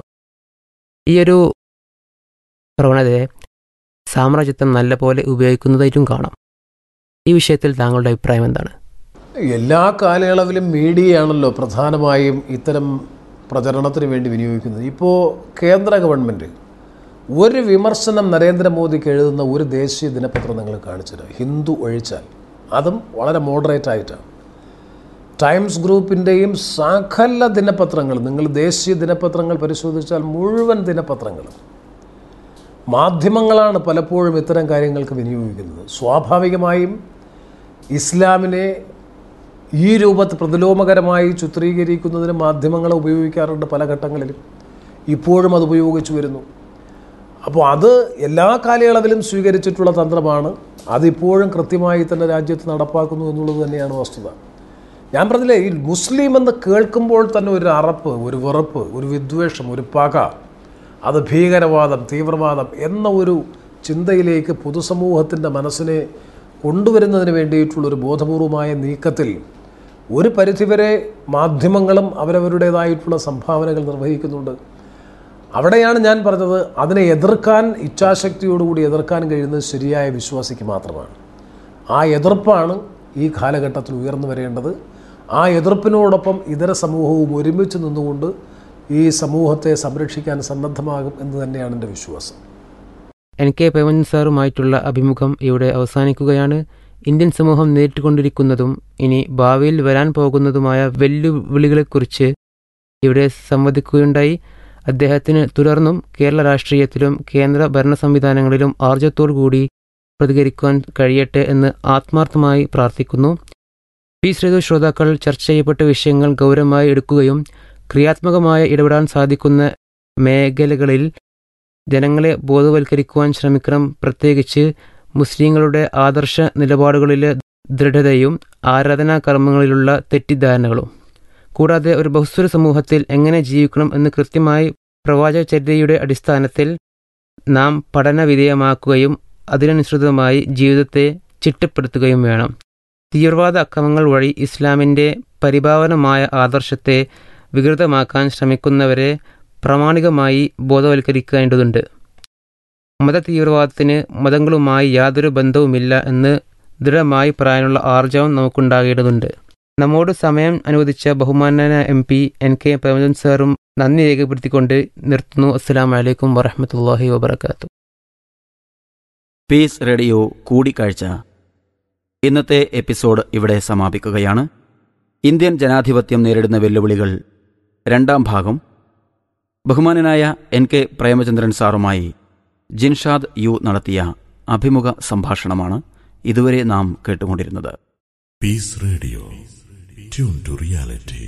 ഈ ഒരു പ്രവണതയെ സാമ്രാജ്യത്വം നല്ലപോലെ ഉപയോഗിക്കുന്നതായിട്ടും കാണാം ഈ വിഷയത്തിൽ താങ്കളുടെ അഭിപ്രായം എന്താണ് എല്ലാ കാലയളവിലും മീഡിയയാണല്ലോ പ്രധാനമായും ഇത്തരം പ്രചരണത്തിന് വേണ്ടി വിനിയോഗിക്കുന്നത് ഇപ്പോൾ കേന്ദ്ര ഗവൺമെൻറ് ഒരു വിമർശനം നരേന്ദ്രമോദിക്ക് എഴുതുന്ന ഒരു ദേശീയ ദിനപത്രം നിങ്ങൾ കാണിച്ചിട്ട് ഹിന്ദു ഒഴിച്ചാൽ അതും വളരെ മോഡറേറ്റ് ആയിട്ടാണ് ടൈംസ് ഗ്രൂപ്പിൻ്റെയും സകല ദിനപത്രങ്ങൾ നിങ്ങൾ ദേശീയ ദിനപത്രങ്ങൾ പരിശോധിച്ചാൽ മുഴുവൻ ദിനപത്രങ്ങളും മാധ്യമങ്ങളാണ് പലപ്പോഴും ഇത്തരം കാര്യങ്ങൾക്ക് വിനിയോഗിക്കുന്നത് സ്വാഭാവികമായും ഇസ്ലാമിനെ ഈ രൂപത്തിൽ പ്രതിലോമകരമായി ചിത്രീകരിക്കുന്നതിന് മാധ്യമങ്ങളെ ഉപയോഗിക്കാറുണ്ട് പല ഘട്ടങ്ങളിലും ഇപ്പോഴും അത് ഉപയോഗിച്ചു വരുന്നു അപ്പോൾ അത് എല്ലാ കാലയളവിലും സ്വീകരിച്ചിട്ടുള്ള തന്ത്രമാണ് അതിപ്പോഴും കൃത്യമായി തന്നെ രാജ്യത്ത് നടപ്പാക്കുന്നു എന്നുള്ളത് തന്നെയാണ് വസ്തുത ഞാൻ പറഞ്ഞില്ലേ ഈ മുസ്ലിം എന്ന് കേൾക്കുമ്പോൾ തന്നെ ഒരു അറപ്പ് ഒരു വെറുപ്പ് ഒരു വിദ്വേഷം ഒരു പക അത് ഭീകരവാദം തീവ്രവാദം എന്ന ഒരു ചിന്തയിലേക്ക് പൊതുസമൂഹത്തിൻ്റെ മനസ്സിനെ കൊണ്ടുവരുന്നതിന് വേണ്ടിയിട്ടുള്ളൊരു ബോധപൂർവമായ നീക്കത്തിൽ ഒരു പരിധിവരെ മാധ്യമങ്ങളും അവരവരുടേതായിട്ടുള്ള സംഭാവനകൾ നിർവഹിക്കുന്നുണ്ട് അവിടെയാണ് ഞാൻ പറഞ്ഞത് അതിനെ എതിർക്കാൻ ഇച്ഛാശക്തിയോടുകൂടി എതിർക്കാൻ കഴിയുന്നത് ശരിയായ വിശ്വാസിക്ക് മാത്രമാണ് ആ എതിർപ്പാണ് ഈ കാലഘട്ടത്തിൽ ഉയർന്നു വരേണ്ടത് ആ എതിർപ്പിനോടൊപ്പം ഇതര സമൂഹവും ഒരുമിച്ച് നിന്നുകൊണ്ട് ഈ സമൂഹത്തെ സംരക്ഷിക്കാൻ സന്നദ്ധമാകും എന്ന് തന്നെയാണ് എൻ്റെ വിശ്വാസം എൻ കെ പേമൻ സാറുമായിട്ടുള്ള അഭിമുഖം ഇവിടെ അവസാനിക്കുകയാണ് ഇന്ത്യൻ സമൂഹം നേരിട്ടുകൊണ്ടിരിക്കുന്നതും ഇനി ഭാവിയിൽ വരാൻ പോകുന്നതുമായ വെല്ലുവിളികളെക്കുറിച്ച് ഇവിടെ സംവദിക്കുകയുണ്ടായി അദ്ദേഹത്തിന് തുടർന്നും കേരള രാഷ്ട്രീയത്തിലും കേന്ദ്ര ഭരണ സംവിധാനങ്ങളിലും ആർജത്തോടുകൂടി പ്രതികരിക്കുവാൻ കഴിയട്ടെ എന്ന് ആത്മാർത്ഥമായി പ്രാർത്ഥിക്കുന്നു പീസ് റേഡിയോ ശ്രോതാക്കൾ ചർച്ച ചെയ്യപ്പെട്ട വിഷയങ്ങൾ ഗൗരവമായി എടുക്കുകയും ക്രിയാത്മകമായ ഇടപെടാൻ സാധിക്കുന്ന മേഖലകളിൽ ജനങ്ങളെ ബോധവൽക്കരിക്കുവാൻ ശ്രമിക്കണം പ്രത്യേകിച്ച് മുസ്ലിങ്ങളുടെ ആദർശ നിലപാടുകളിലെ ദൃഢതയും ആരാധനാ കർമ്മങ്ങളിലുള്ള തെറ്റിദ്ധാരണകളും കൂടാതെ ഒരു ബഹുസ്വര സമൂഹത്തിൽ എങ്ങനെ ജീവിക്കണം എന്ന് കൃത്യമായി പ്രവാചകചര്യയുടെ അടിസ്ഥാനത്തിൽ നാം പഠന വിധേയമാക്കുകയും അതിനനുസൃതമായി ജീവിതത്തെ ചിട്ടപ്പെടുത്തുകയും വേണം തീവ്രവാദ അക്രമങ്ങൾ വഴി ഇസ്ലാമിൻ്റെ പരിഭാവനമായ ആദർശത്തെ വികൃതമാക്കാൻ ശ്രമിക്കുന്നവരെ പ്രാമാണികമായി ബോധവൽക്കരിക്കേണ്ടതുണ്ട് മത തീവ്രവാദത്തിന് മതങ്ങളുമായി യാതൊരു ബന്ധവുമില്ല എന്ന് ദൃഢമായി പറയാനുള്ള ആർജവം നമുക്കുണ്ടാകേണ്ടതുണ്ട് നമ്മോട് സമയം അനുവദിച്ച ബഹുമാനന M P N K Premachandran സാറും നന്ദി രേഖപ്പെടുത്തിക്കൊണ്ട് നിർത്തുന്നു അസ്സാം വലൈക്കും വറഹമത്തല്ലാഹി വബർക്കാത്തു പീസ് റേഡിയോ കൂടിക്കാഴ്ച ഇന്നത്തെ എപ്പിസോഡ് ഇവിടെ സമാപിക്കുകയാണ് ഇന്ത്യൻ ജനാധിപത്യം നേരിടുന്ന വെല്ലുവിളികൾ രണ്ടാം ഭാഗം ബഹുമാനനായ എൻ കെ പ്രേമചന്ദ്രൻ സാറുമായി ജിൻഷാദ് യു നടത്തിയ അഭിമുഖ സംഭാഷണമാണ് ഇതുവരെ നാം കേട്ടുകൊണ്ടിരുന്നത് Peace Radio. Tune to reality.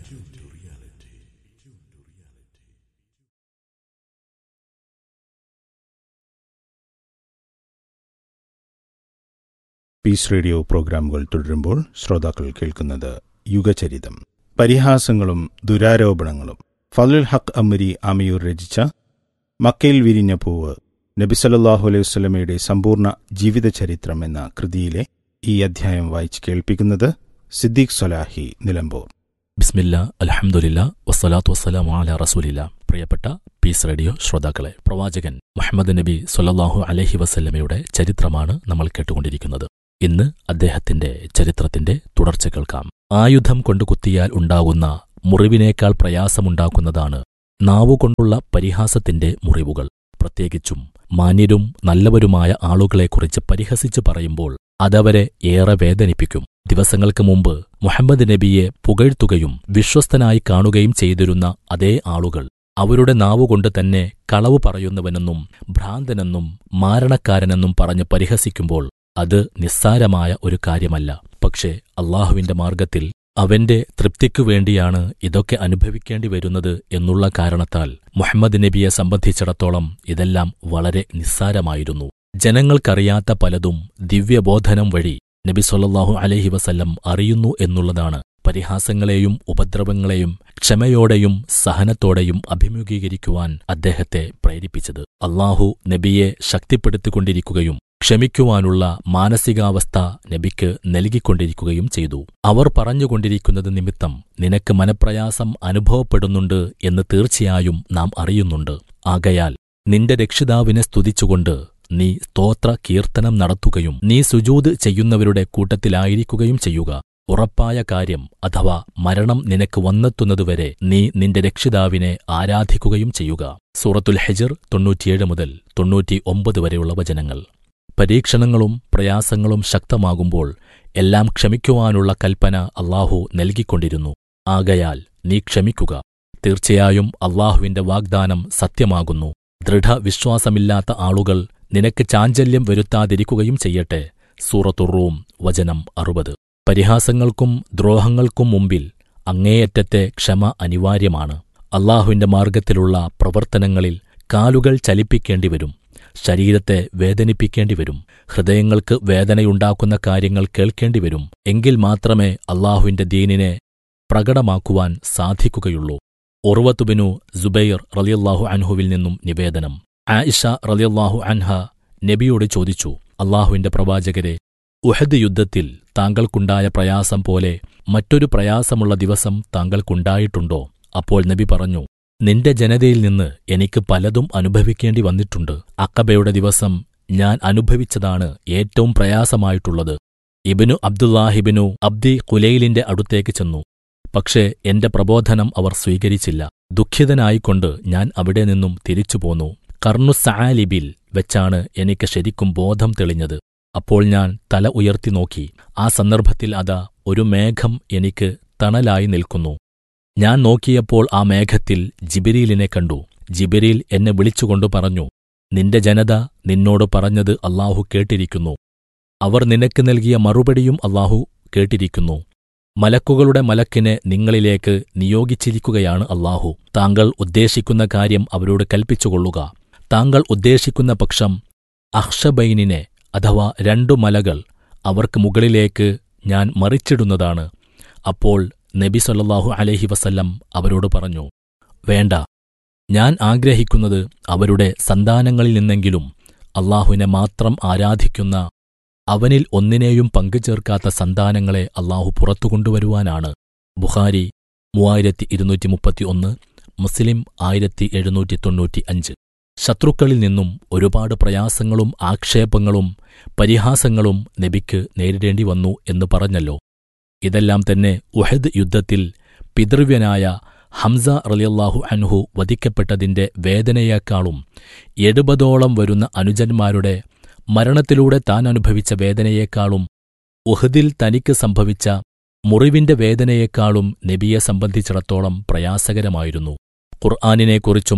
Peace radio പ്രോഗ്രാമുകൾ തുടരുമ്പോൾ ശ്രോതാക്കൾ കേൾക്കുന്നത് യുഗചരിതം പരിഹാസങ്ങളും ദുരാരോപണങ്ങളും ഫലുൽ ഹക്ക് അമ്മരി ആമിയൂർ രചിച്ച മക്കയിൽ വിരിഞ്ഞ പൂവ് നബിസല്ലാഹു അലൈഹി വസ്ലമയുടെ സമ്പൂർണ്ണ ജീവിതചരിത്രം എന്ന കൃതിയിലെ ഈ അധ്യായം വായിച്ച് കേൾപ്പിക്കുന്നത് സിദ്ദീഖ് സൊലാഹി നിലമ്പൂർ ബിസ്മില്ല അലഹമുല്ല വസ്സലാത്തു വസ്സലാം അല റസൂലില്ല പ്രിയപ്പെട്ട പീസ് റേഡിയോ ശ്രോതാക്കളെ പ്രവാചകൻ മുഹമ്മദ് നബി സൊല്ലാഹു അലഹി വസല്ലമയുടെ ചരിത്രമാണ് നമ്മൾ കേട്ടുകൊണ്ടിരിക്കുന്നത് ഇന്ന് അദ്ദേഹത്തിന്റെ ചരിത്രത്തിന്റെ തുടർച്ച കേൾക്കാം ആയുധം കൊണ്ട് കുത്തിയാൽ ഉണ്ടാകുന്ന മുറിവിനേക്കാൾ പ്രയാസമുണ്ടാക്കുന്നതാണ് നാവുകൊണ്ടുള്ള പരിഹാസത്തിന്റെ മുറിവുകൾ പ്രത്യേകിച്ചും മാന്യരും നല്ലവരുമായ ആളുകളെക്കുറിച്ച് പരിഹസിച്ചു പറയുമ്പോൾ അതവരെ ഏറെ വേദനിപ്പിക്കും ദിവസങ്ങൾക്ക് മുമ്പ് മുഹമ്മദ് നബിയെ പുകഴ്ത്തുകയും വിശ്വസ്തനായി കാണുകയും ചെയ്തിരുന്ന അതേ ആളുകൾ അവരുടെ നാവുകൊണ്ട് തന്നെ കളവ് പറയുന്നവനെന്നും ഭ്രാന്തനെന്നും മാരണക്കാരനെന്നും പറഞ്ഞ് പരിഹസിക്കുമ്പോൾ അത് നിസ്സാരമായ ഒരു കാര്യമല്ല പക്ഷേ അള്ളാഹുവിന്റെ മാർഗത്തിൽ അവന്റെ തൃപ്തിക്കു വേണ്ടിയാണ് ഇതൊക്കെ അനുഭവിക്കേണ്ടി വരുന്നത് എന്നുള്ള കാരണത്താൽ മുഹമ്മദ് നബിയെ സംബന്ധിച്ചിടത്തോളം ഇതെല്ലാം വളരെ നിസ്സാരമായിരുന്നു ജനങ്ങൾക്കറിയാത്ത പലതും ദിവ്യബോധനം വഴി നബി സൊല്ലാഹു അലഹി വസല്ലം അറിയുന്നു എന്നുള്ളതാണ് പരിഹാസങ്ങളെയും ഉപദ്രവങ്ങളെയും ക്ഷമയോടെയും സഹനത്തോടെയും അഭിമുഖീകരിക്കുവാൻ അദ്ദേഹത്തെ പ്രേരിപ്പിച്ചത് അള്ളാഹു നബിയെ ശക്തിപ്പെടുത്തിക്കൊണ്ടിരിക്കുകയും ക്ഷമിക്കുവാനുള്ള മാനസികാവസ്ഥ നബിക്ക് നൽകിക്കൊണ്ടിരിക്കുകയും ചെയ്തു അവർ പറഞ്ഞുകൊണ്ടിരിക്കുന്നത് നിമിത്തം നിനക്ക് മനപ്രയാസം അനുഭവപ്പെടുന്നുണ്ട് എന്ന് തീർച്ചയായും നാം അറിയുന്നുണ്ട് ആകയാൽ നിന്റെ രക്ഷിതാവിനെ സ്തുതിച്ചുകൊണ്ട് നീ സ്തോത്ര കീർത്തനം നടത്തുകയും നീ സുജൂത് ചെയ്യുന്നവരുടെ കൂട്ടത്തിലായിരിക്കുകയും ചെയ്യുക ഉറപ്പായ കാര്യം അഥവാ മരണം നിനക്ക് വന്നെത്തുന്നതുവരെ നീ നിന്റെ രക്ഷിതാവിനെ ആരാധിക്കുകയും ചെയ്യുക സൂറത്തുൽ ഹെജർ തൊണ്ണൂറ്റിയേഴ് മുതൽ തൊണ്ണൂറ്റി ഒമ്പത് വരെയുള്ള വചനങ്ങൾ പരീക്ഷണങ്ങളും പ്രയാസങ്ങളും ശക്തമാകുമ്പോൾ എല്ലാം ക്ഷമിക്കുവാനുള്ള കൽപ്പന അള്ളാഹു നൽകിക്കൊണ്ടിരുന്നു ആകയാൽ നീ ക്ഷമിക്കുക തീർച്ചയായും അള്ളാഹുവിന്റെ വാഗ്ദാനം സത്യമാകുന്നു ദൃഢവിശ്വാസമില്ലാത്ത ആളുകൾ നിനക്ക് ചാഞ്ചല്യം വരുത്താതിരിക്കുകയും ചെയ്യട്ടെ സൂറത്തുറൂം വചനം അറുപത് പരിഹാസങ്ങൾക്കും ദ്രോഹങ്ങൾക്കും മുമ്പിൽ അങ്ങേയറ്റത്തെ ക്ഷമ അനിവാര്യമാണ് അള്ളാഹുവിന്റെ മാർഗത്തിലുള്ള പ്രവർത്തനങ്ങളിൽ കാലുകൾ ചലിപ്പിക്കേണ്ടി വരും ശരീരത്തെ വേദനിപ്പിക്കേണ്ടി വരും ഹൃദയങ്ങൾക്ക് വേദനയുണ്ടാക്കുന്ന കാര്യങ്ങൾ കേൾക്കേണ്ടി വരും എങ്കിൽ മാത്രമേ അള്ളാഹുവിന്റെ ദീനിനെ പ്രകടമാക്കുവാൻ സാധിക്കുകയുള്ളൂ ഉർവത്തുബിനു ജുബൈർ റലിയല്ലാഹു അൻഹുവിൽ നിന്നും നിവേദനം ആയിഷ റലിയല്ലാഹു അൻഹ നബിയോട് ചോദിച്ചു അള്ളാഹുവിന്റെ പ്രവാചകരെ ഉഹദ് യുദ്ധത്തിൽ താങ്കൾക്കുണ്ടായ പ്രയാസം പോലെ മറ്റൊരു പ്രയാസമുള്ള ദിവസം താങ്കൾക്കുണ്ടായിട്ടുണ്ടോ അപ്പോൾ നബി പറഞ്ഞു നിന്റെ ജനതയിൽ നിന്ന് എനിക്ക് പലതും അനുഭവിക്കേണ്ടി വന്നിട്ടുണ്ട് അക്കബയുടെ ദിവസം ഞാൻ അനുഭവിച്ചതാണ് ഏറ്റവും പ്രയാസമായിട്ടുള്ളത് ഇബിനു അബ്ദുല്ലാഹിബിനു അബ്ദി കുലൈലിന്റെ അടുത്തേക്ക് ചെന്നു പക്ഷേ എന്റെ പ്രബോധനം അവർ സ്വീകരിച്ചില്ല ദുഃഖിതനായിക്കൊണ്ട് ഞാൻ അവിടെ നിന്നും തിരിച്ചുപോന്നു കർണുസാലിബിൽ വെച്ചാണ് എനിക്ക് ശരിക്കും ബോധം തെളിഞ്ഞത് അപ്പോൾ ഞാൻ തല ഉയർത്തി നോക്കി ആ സന്ദർഭത്തിൽ അതാ ഒരു മേഘം എനിക്ക് തണലായി നിൽക്കുന്നു ഞാൻ നോക്കിയപ്പോൾ ആ മേഘത്തിൽ ജിബിരിലിനെ കണ്ടു ജിബിരിൽ എന്നെ വിളിച്ചുകൊണ്ടു പറഞ്ഞു നിന്റെ ജനത നിന്നോട് പറഞ്ഞത് അള്ളാഹു കേട്ടിരിക്കുന്നു അവർ നിനക്ക് നൽകിയ മറുപടിയും അള്ളാഹു കേട്ടിരിക്കുന്നു മലക്കുകളുടെ മലക്കിനെ നിങ്ങളിലേക്ക് നിയോഗിച്ചിരിക്കുകയാണ് അള്ളാഹു താങ്കൾ ഉദ്ദേശിക്കുന്ന കാര്യം അവരോട് കൽപ്പിച്ചുകൊള്ളുക താങ്കൾ ഉദ്ദേശിക്കുന്ന പക്ഷം അഹ്ഷബൈനിനെ അഥവാ രണ്ടു മലകൾ അവർക്ക് മുകളിലേക്ക് ഞാൻ മറിച്ചിടുന്നതാണ് അപ്പോൾ നബി സല്ലല്ലാഹു അലൈഹി വസല്ലം അവരോട് പറഞ്ഞു വേണ്ട ഞാൻ ആഗ്രഹിക്കുന്നത് അവരുടെ സന്താനങ്ങളിൽ നിന്നെങ്കിലും അള്ളാഹുവിനെ മാത്രം ആരാധിക്കുന്ന അവനിൽ ഒന്നിനെയും പങ്കുചേർക്കാത്ത സന്താനങ്ങളെ അള്ളാഹു പുറത്തു കൊണ്ടുവരുവാനാണ് ബുഖാരി മൂവായിരത്തി ഇരുന്നൂറ്റി മുപ്പത്തിയൊന്ന് മുസ്ലിം ആയിരത്തി എഴുന്നൂറ്റി തൊണ്ണൂറ്റി അഞ്ച് ശത്രുക്കളിൽ നിന്നും ഒരുപാട് പ്രയാസങ്ങളും ആക്ഷേപങ്ങളും പരിഹാസങ്ങളും നബിക്ക് നേരിടേണ്ടി വന്നു എന്ന് പറഞ്ഞല്ലോ ഇതെല്ലാം തന്നെ ഉഹദ് യുദ്ധത്തിൽ പിതൃവ്യനായ ഹംസ റലിയല്ലാഹു അൻഹു വധിക്കപ്പെട്ടതിന്റെ വേദനയേക്കാളും എഴുപതോളം വരുന്ന അനുജന്മാരുടെ മരണത്തിലൂടെ താൻ അനുഭവിച്ച വേദനയേക്കാളും ഉഹദിൽ തനിക്ക് സംഭവിച്ച മുറിവിന്റെ വേദനയേക്കാളും നബിയെ സംബന്ധിച്ചിടത്തോളം പ്രയാസകരമായിരുന്നു ഖുർആാനിനെക്കുറിച്ചും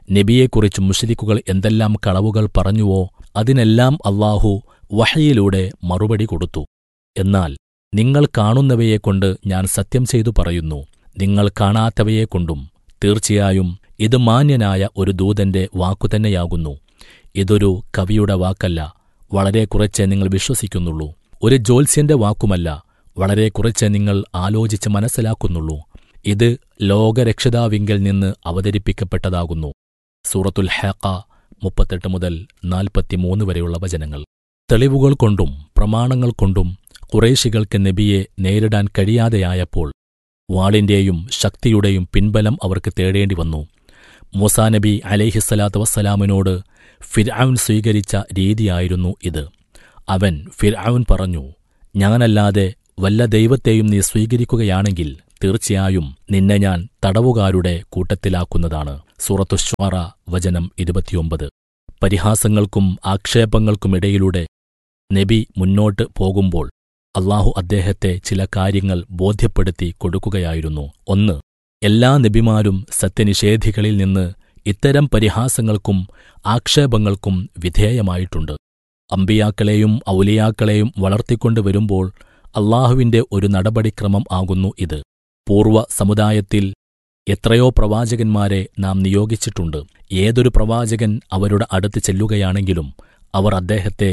നബിയെക്കുറിച്ച് മുഷരിക്കുകൾ എന്തെല്ലാം കളവുകൾ പറഞ്ഞുവോ അതിനെല്ലാം അള്ളാഹു വഹയിലൂടെ മറുപടി കൊടുത്തു എന്നാൽ നിങ്ങൾ കാണുന്നവയെക്കൊണ്ട് ഞാൻ സത്യം ചെയ്തു പറയുന്നു നിങ്ങൾ കാണാത്തവയെക്കൊണ്ടും തീർച്ചയായും ഇത് മാന്യനായ ഒരു ദൂതന്റെ വാക്കുതന്നെയാകുന്നു ഇതൊരു കവിയുടെ വാക്കല്ല വളരെ കുറച്ചേ നിങ്ങൾ വിശ്വസിക്കുന്നുള്ളൂ ഒരു ജ്യോത്സ്യന്റെ വാക്കുമല്ല വളരെ കുറച്ചേ നിങ്ങൾ ആലോചിച്ച് മനസ്സിലാക്കുന്നുള്ളൂ ഇത് ലോകരക്ഷിതാവിങ്കൽ നിന്ന് അവതരിപ്പിക്കപ്പെട്ടതാകുന്നു സൂറത്തുൽ ഹേക്ക മുപ്പത്തെട്ട് മുതൽ നാൽപ്പത്തിമൂന്ന് വരെയുള്ള വചനങ്ങൾ തെളിവുകൾ കൊണ്ടും പ്രമാണങ്ങൾ കൊണ്ടും കുറേശികൾക്ക് നബിയെ നേരിടാൻ കഴിയാതെയായപ്പോൾ വാളിന്റെയും ശക്തിയുടെയും പിൻബലം അവർക്ക് തേടേണ്ടി വന്നു മൂസാ നബി അലേഹിസ്സലാത്തു വസ്സലാമിനോട് ഫിർഔൻ സ്വീകരിച്ച രീതിയായിരുന്നു ഇത് അവൻ ഫിർഔൻ പറഞ്ഞു ഞാനല്ലാതെ വല്ല ദൈവത്തെയും നീ സ്വീകരിക്കുകയാണെങ്കിൽ തീർച്ചയായും നിന്നെ ഞാൻ തടവുകാരുടെ കൂട്ടത്തിലാക്കുന്നതാണ് സൂറത്തുഷ്വാറ വചനം ഇരുപത്തിയൊമ്പത് പരിഹാസങ്ങൾക്കും ആക്ഷേപങ്ങൾക്കുമിടയിലൂടെ നബി മുന്നോട്ട് പോകുമ്പോൾ അള്ളാഹു അദ്ദേഹത്തെ ചില കാര്യങ്ങൾ ബോധ്യപ്പെടുത്തി കൊടുക്കുകയായിരുന്നു ഒന്ന് എല്ലാ നബിമാരും സത്യനിഷേധികളിൽ നിന്ന് ഇത്തരം പരിഹാസങ്ങൾക്കും ആക്ഷേപങ്ങൾക്കും വിധേയമായിട്ടുണ്ട് അമ്പിയാക്കളെയും ഔലിയാക്കളെയും വളർത്തിക്കൊണ്ടുവരുമ്പോൾ അള്ളാഹുവിന്റെ ഒരു നടപടിക്രമം ആകുന്നു ഇത് പൂർവ്വ സമുദായത്തിൽ എത്രയോ പ്രവാചകന്മാരെ നാം നിയോഗിച്ചിട്ടുണ്ട് ഏതൊരു പ്രവാചകൻ അവരുടെ അടുത്ത് ചെല്ലുകയാണെങ്കിലും അവർ അദ്ദേഹത്തെ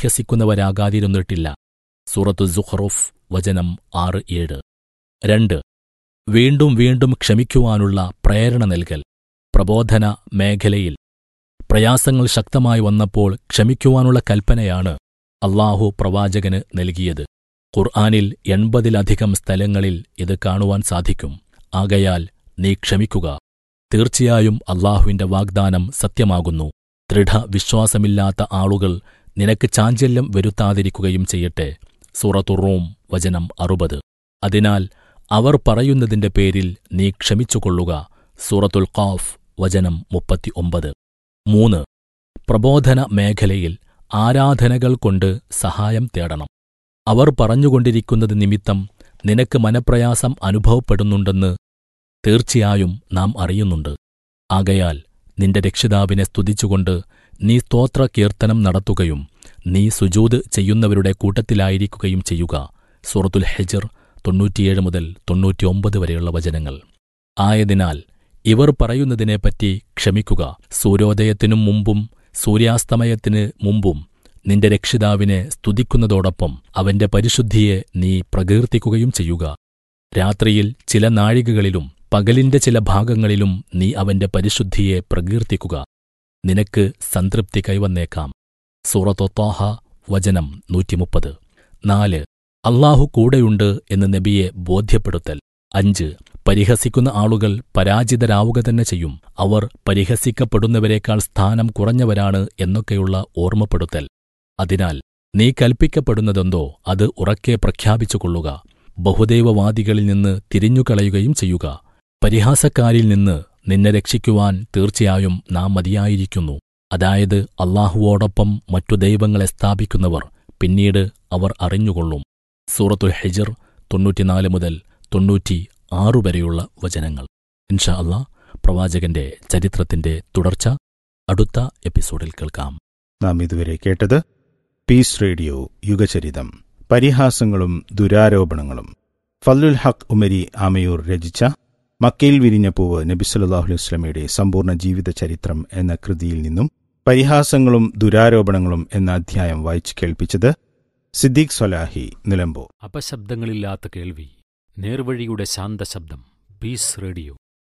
പരിഹസിക്കുന്നവരാകാതിരുന്നിട്ടില്ല സൂറത്തു സുഹറുഫ് വചനം ആറ് ഏഴ് രണ്ട് വീണ്ടും വീണ്ടും ക്ഷമിക്കുവാനുള്ള പ്രേരണ നൽകൽ പ്രബോധന മേഖലയിൽ പ്രയാസങ്ങൾ ശക്തമായി വന്നപ്പോൾ ക്ഷമിക്കുവാനുള്ള കൽപ്പനയാണ് അള്ളാഹു പ്രവാചകന് നൽകിയത് ഖുർആാനിൽ എൺപതിലധികം സ്ഥലങ്ങളിൽ ഇത് കാണുവാൻ സാധിക്കും ആകയാൽ നീ ക്ഷമിക്കുക തീർച്ചയായും അള്ളാഹുവിന്റെ വാഗ്ദാനം സത്യമാകുന്നു ദൃഢവിശ്വാസമില്ലാത്ത ആളുകൾ നിനക്ക് ചാഞ്ചല്യം വരുത്താതിരിക്കുകയും ചെയ്യട്ടെ സൂറത്തുറൂം വചനം അറുപത് അതിനാൽ അവർ പറയുന്നതിന്റെ പേരിൽ നീ ക്ഷമിച്ചുകൊള്ളുക സൂറത്തുൽ ഖാഫ് വചനം മുപ്പത്തിയൊമ്പത് മൂന്ന് പ്രബോധന മേഖലയിൽ ആരാധനകൾ കൊണ്ട് സഹായം തേടണം അവർ പറഞ്ഞുകൊണ്ടിരിക്കുന്നത് നിമിത്തം നിനക്ക് മനപ്രയാസം അനുഭവപ്പെടുന്നുണ്ടെന്ന് തീർച്ചയായും നാം അറിയുന്നുണ്ട് ആകയാൽ നിന്റെ രക്ഷിതാവിനെ സ്തുതിച്ചുകൊണ്ട് നീ സ്തോത്ര കീർത്തനം നടത്തുകയും നീ സുജൂത് ചെയ്യുന്നവരുടെ കൂട്ടത്തിലായിരിക്കുകയും ചെയ്യുക സൂറത്തുൽ ഹെജർ തൊണ്ണൂറ്റിയേഴ് മുതൽ തൊണ്ണൂറ്റിയൊമ്പത് വരെയുള്ള വചനങ്ങൾ ആയതിനാൽ ഇവർ പറയുന്നതിനെപ്പറ്റി ക്ഷമിക്കുക സൂര്യോദയത്തിനും മുമ്പും സൂര്യാസ്തമയത്തിന് മുമ്പും നിന്റെ രക്ഷിതാവിനെ സ്തുതിക്കുന്നതോടൊപ്പം അവന്റെ പരിശുദ്ധിയെ നീ പ്രകീർത്തിക്കുകയും ചെയ്യുക രാത്രിയിൽ ചില നാഴികകളിലും പകലിന്റെ ചില ഭാഗങ്ങളിലും നീ അവന്റെ പരിശുദ്ധിയെ പ്രകീർത്തിക്കുക നിനക്ക് സംതൃപ്തി കൈവന്നേക്കാം സൂറത്തൊത്താഹ വചനം നൂറ്റിമുപ്പത് നാല് അള്ളാഹു കൂടെയുണ്ട് എന്ന് നബിയെ ബോധ്യപ്പെടുത്തൽ അഞ്ച് പരിഹസിക്കുന്ന ആളുകൾ പരാജിതരാവുക തന്നെ ചെയ്യും അവർ പരിഹസിക്കപ്പെടുന്നവരെക്കാൾ സ്ഥാനം കുറഞ്ഞവരാണ് എന്നൊക്കെയുള്ള ഓർമ്മപ്പെടുത്തൽ അതിനാൽ നീ കൽപ്പിക്കപ്പെടുന്നതെന്തോ അത് ഉറക്കെ പ്രഖ്യാപിച്ചുകൊള്ളുക ബഹുദൈവവാദികളിൽ നിന്ന് തിരിഞ്ഞുകളയുകയും ചെയ്യുക പരിഹാസക്കാരിൽ നിന്ന് നിന്നെ രക്ഷിക്കുവാൻ തീർച്ചയായും നാം മതിയായിരിക്കുന്നു അതായത് അള്ളാഹുവോടൊപ്പം മറ്റു ദൈവങ്ങളെ സ്ഥാപിക്കുന്നവർ പിന്നീട് അവർ അറിഞ്ഞുകൊള്ളും സൂറത്തുൽ ഹെജർ തൊണ്ണൂറ്റിനാല് മുതൽ തൊണ്ണൂറ്റി ആറു വരെയുള്ള വചനങ്ങൾ ഇൻഷാ അള്ളാ പ്രവാചകന്റെ ചരിത്രത്തിന്റെ തുടർച്ച അടുത്ത എപ്പിസോഡിൽ കേൾക്കാം നാം ഇതുവരെ കേട്ടത് പീസ് റേഡിയോ യുഗചരിതം പരിഹാസങ്ങളും ദുരാരോപണങ്ങളും ഫല്ലുൽ ഹക്ക് ഉമരി ആമയൂർ രചിച്ച മക്കയിൽ വിരിഞ്ഞ പൂവ് നബിസല്ലാഹു അലൈഹി വസ്ലമയുടെ സമ്പൂർണ്ണ ജീവിത ചരിത്രം എന്ന കൃതിയിൽ നിന്നും പരിഹാസങ്ങളും ദുരാരോപണങ്ങളും എന്ന അധ്യായം വായിച്ചു കേൾപ്പിച്ചത് സിദ്ദീഖ് സൊലാഹി നിലമ്പൂർ അപശബ്ദങ്ങളില്ലാത്ത കേൾവി നേർവഴിയുടെ ശാന്തശബ്ദം പീസ് റേഡിയോ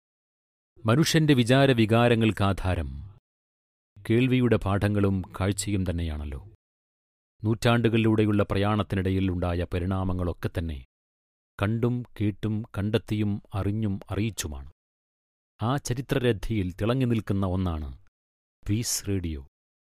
മനുഷ്യന്റെ വിചാര വികാരങ്ങൾക്കാധാരം കേൾവിയുടെ പാഠങ്ങളും കാഴ്ചയും തന്നെയാണല്ലോ നൂറ്റാണ്ടുകളിലൂടെയുള്ള പ്രയാണത്തിനിടയിൽ ഉണ്ടായ പരിണാമങ്ങളൊക്കെ തന്നെ കണ്ടും കേട്ടും കണ്ടെത്തിയും അറിഞ്ഞും അറിയിച്ചുമാണ് ആ ചരിത്രരഥിയിൽ തിളങ്ങി നിൽക്കുന്ന ഒന്നാണ് പീസ് റേഡിയോ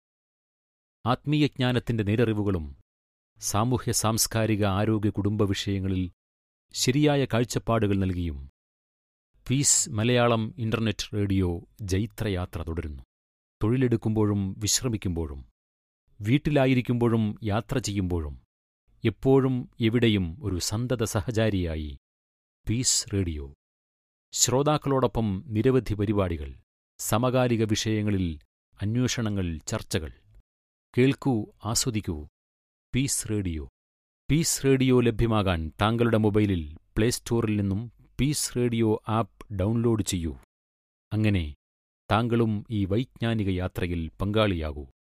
ആത്മീയജ്ഞാനത്തിന്റെ നേരറിവുകളും സാമൂഹ്യ സാംസ്കാരിക ആരോഗ്യ കുടുംബ വിഷയങ്ങളിൽ ശരിയായ കാഴ്ചപ്പാടുകൾ നൽകിയും പീസ് മലയാളം ഇന്റർനെറ്റ് റേഡിയോ ജൈത്രയാത്ര തുടരുന്നു തൊഴിലെടുക്കുമ്പോഴും വിശ്രമിക്കുമ്പോഴും വീട്ടിലായിരിക്കുമ്പോഴും യാത്ര ചെയ്യുമ്പോഴും എപ്പോഴും എവിടെയും ഒരു സന്തത സഹചാരിയായി പീസ് റേഡിയോ ശ്രോതാക്കളോടൊപ്പം നിരവധി പരിപാടികൾ സമകാലിക വിഷയങ്ങളിൽ അന്വേഷണങ്ങൾ ചർച്ചകൾ കേൾക്കൂ ആസ്വദിക്കൂ പീസ് റേഡിയോ പീസ് റേഡിയോ ലഭ്യമാകാൻ താങ്കളുടെ മൊബൈലിൽ പ്ലേ സ്റ്റോറിൽ നിന്നും പീസ് റേഡിയോ ആപ്പ് ഡൗൺലോഡ് ചെയ്യൂ അങ്ങനെ താങ്കളും ഈ വൈജ്ഞാനിക യാത്രയിൽ പങ്കാളിയാകൂ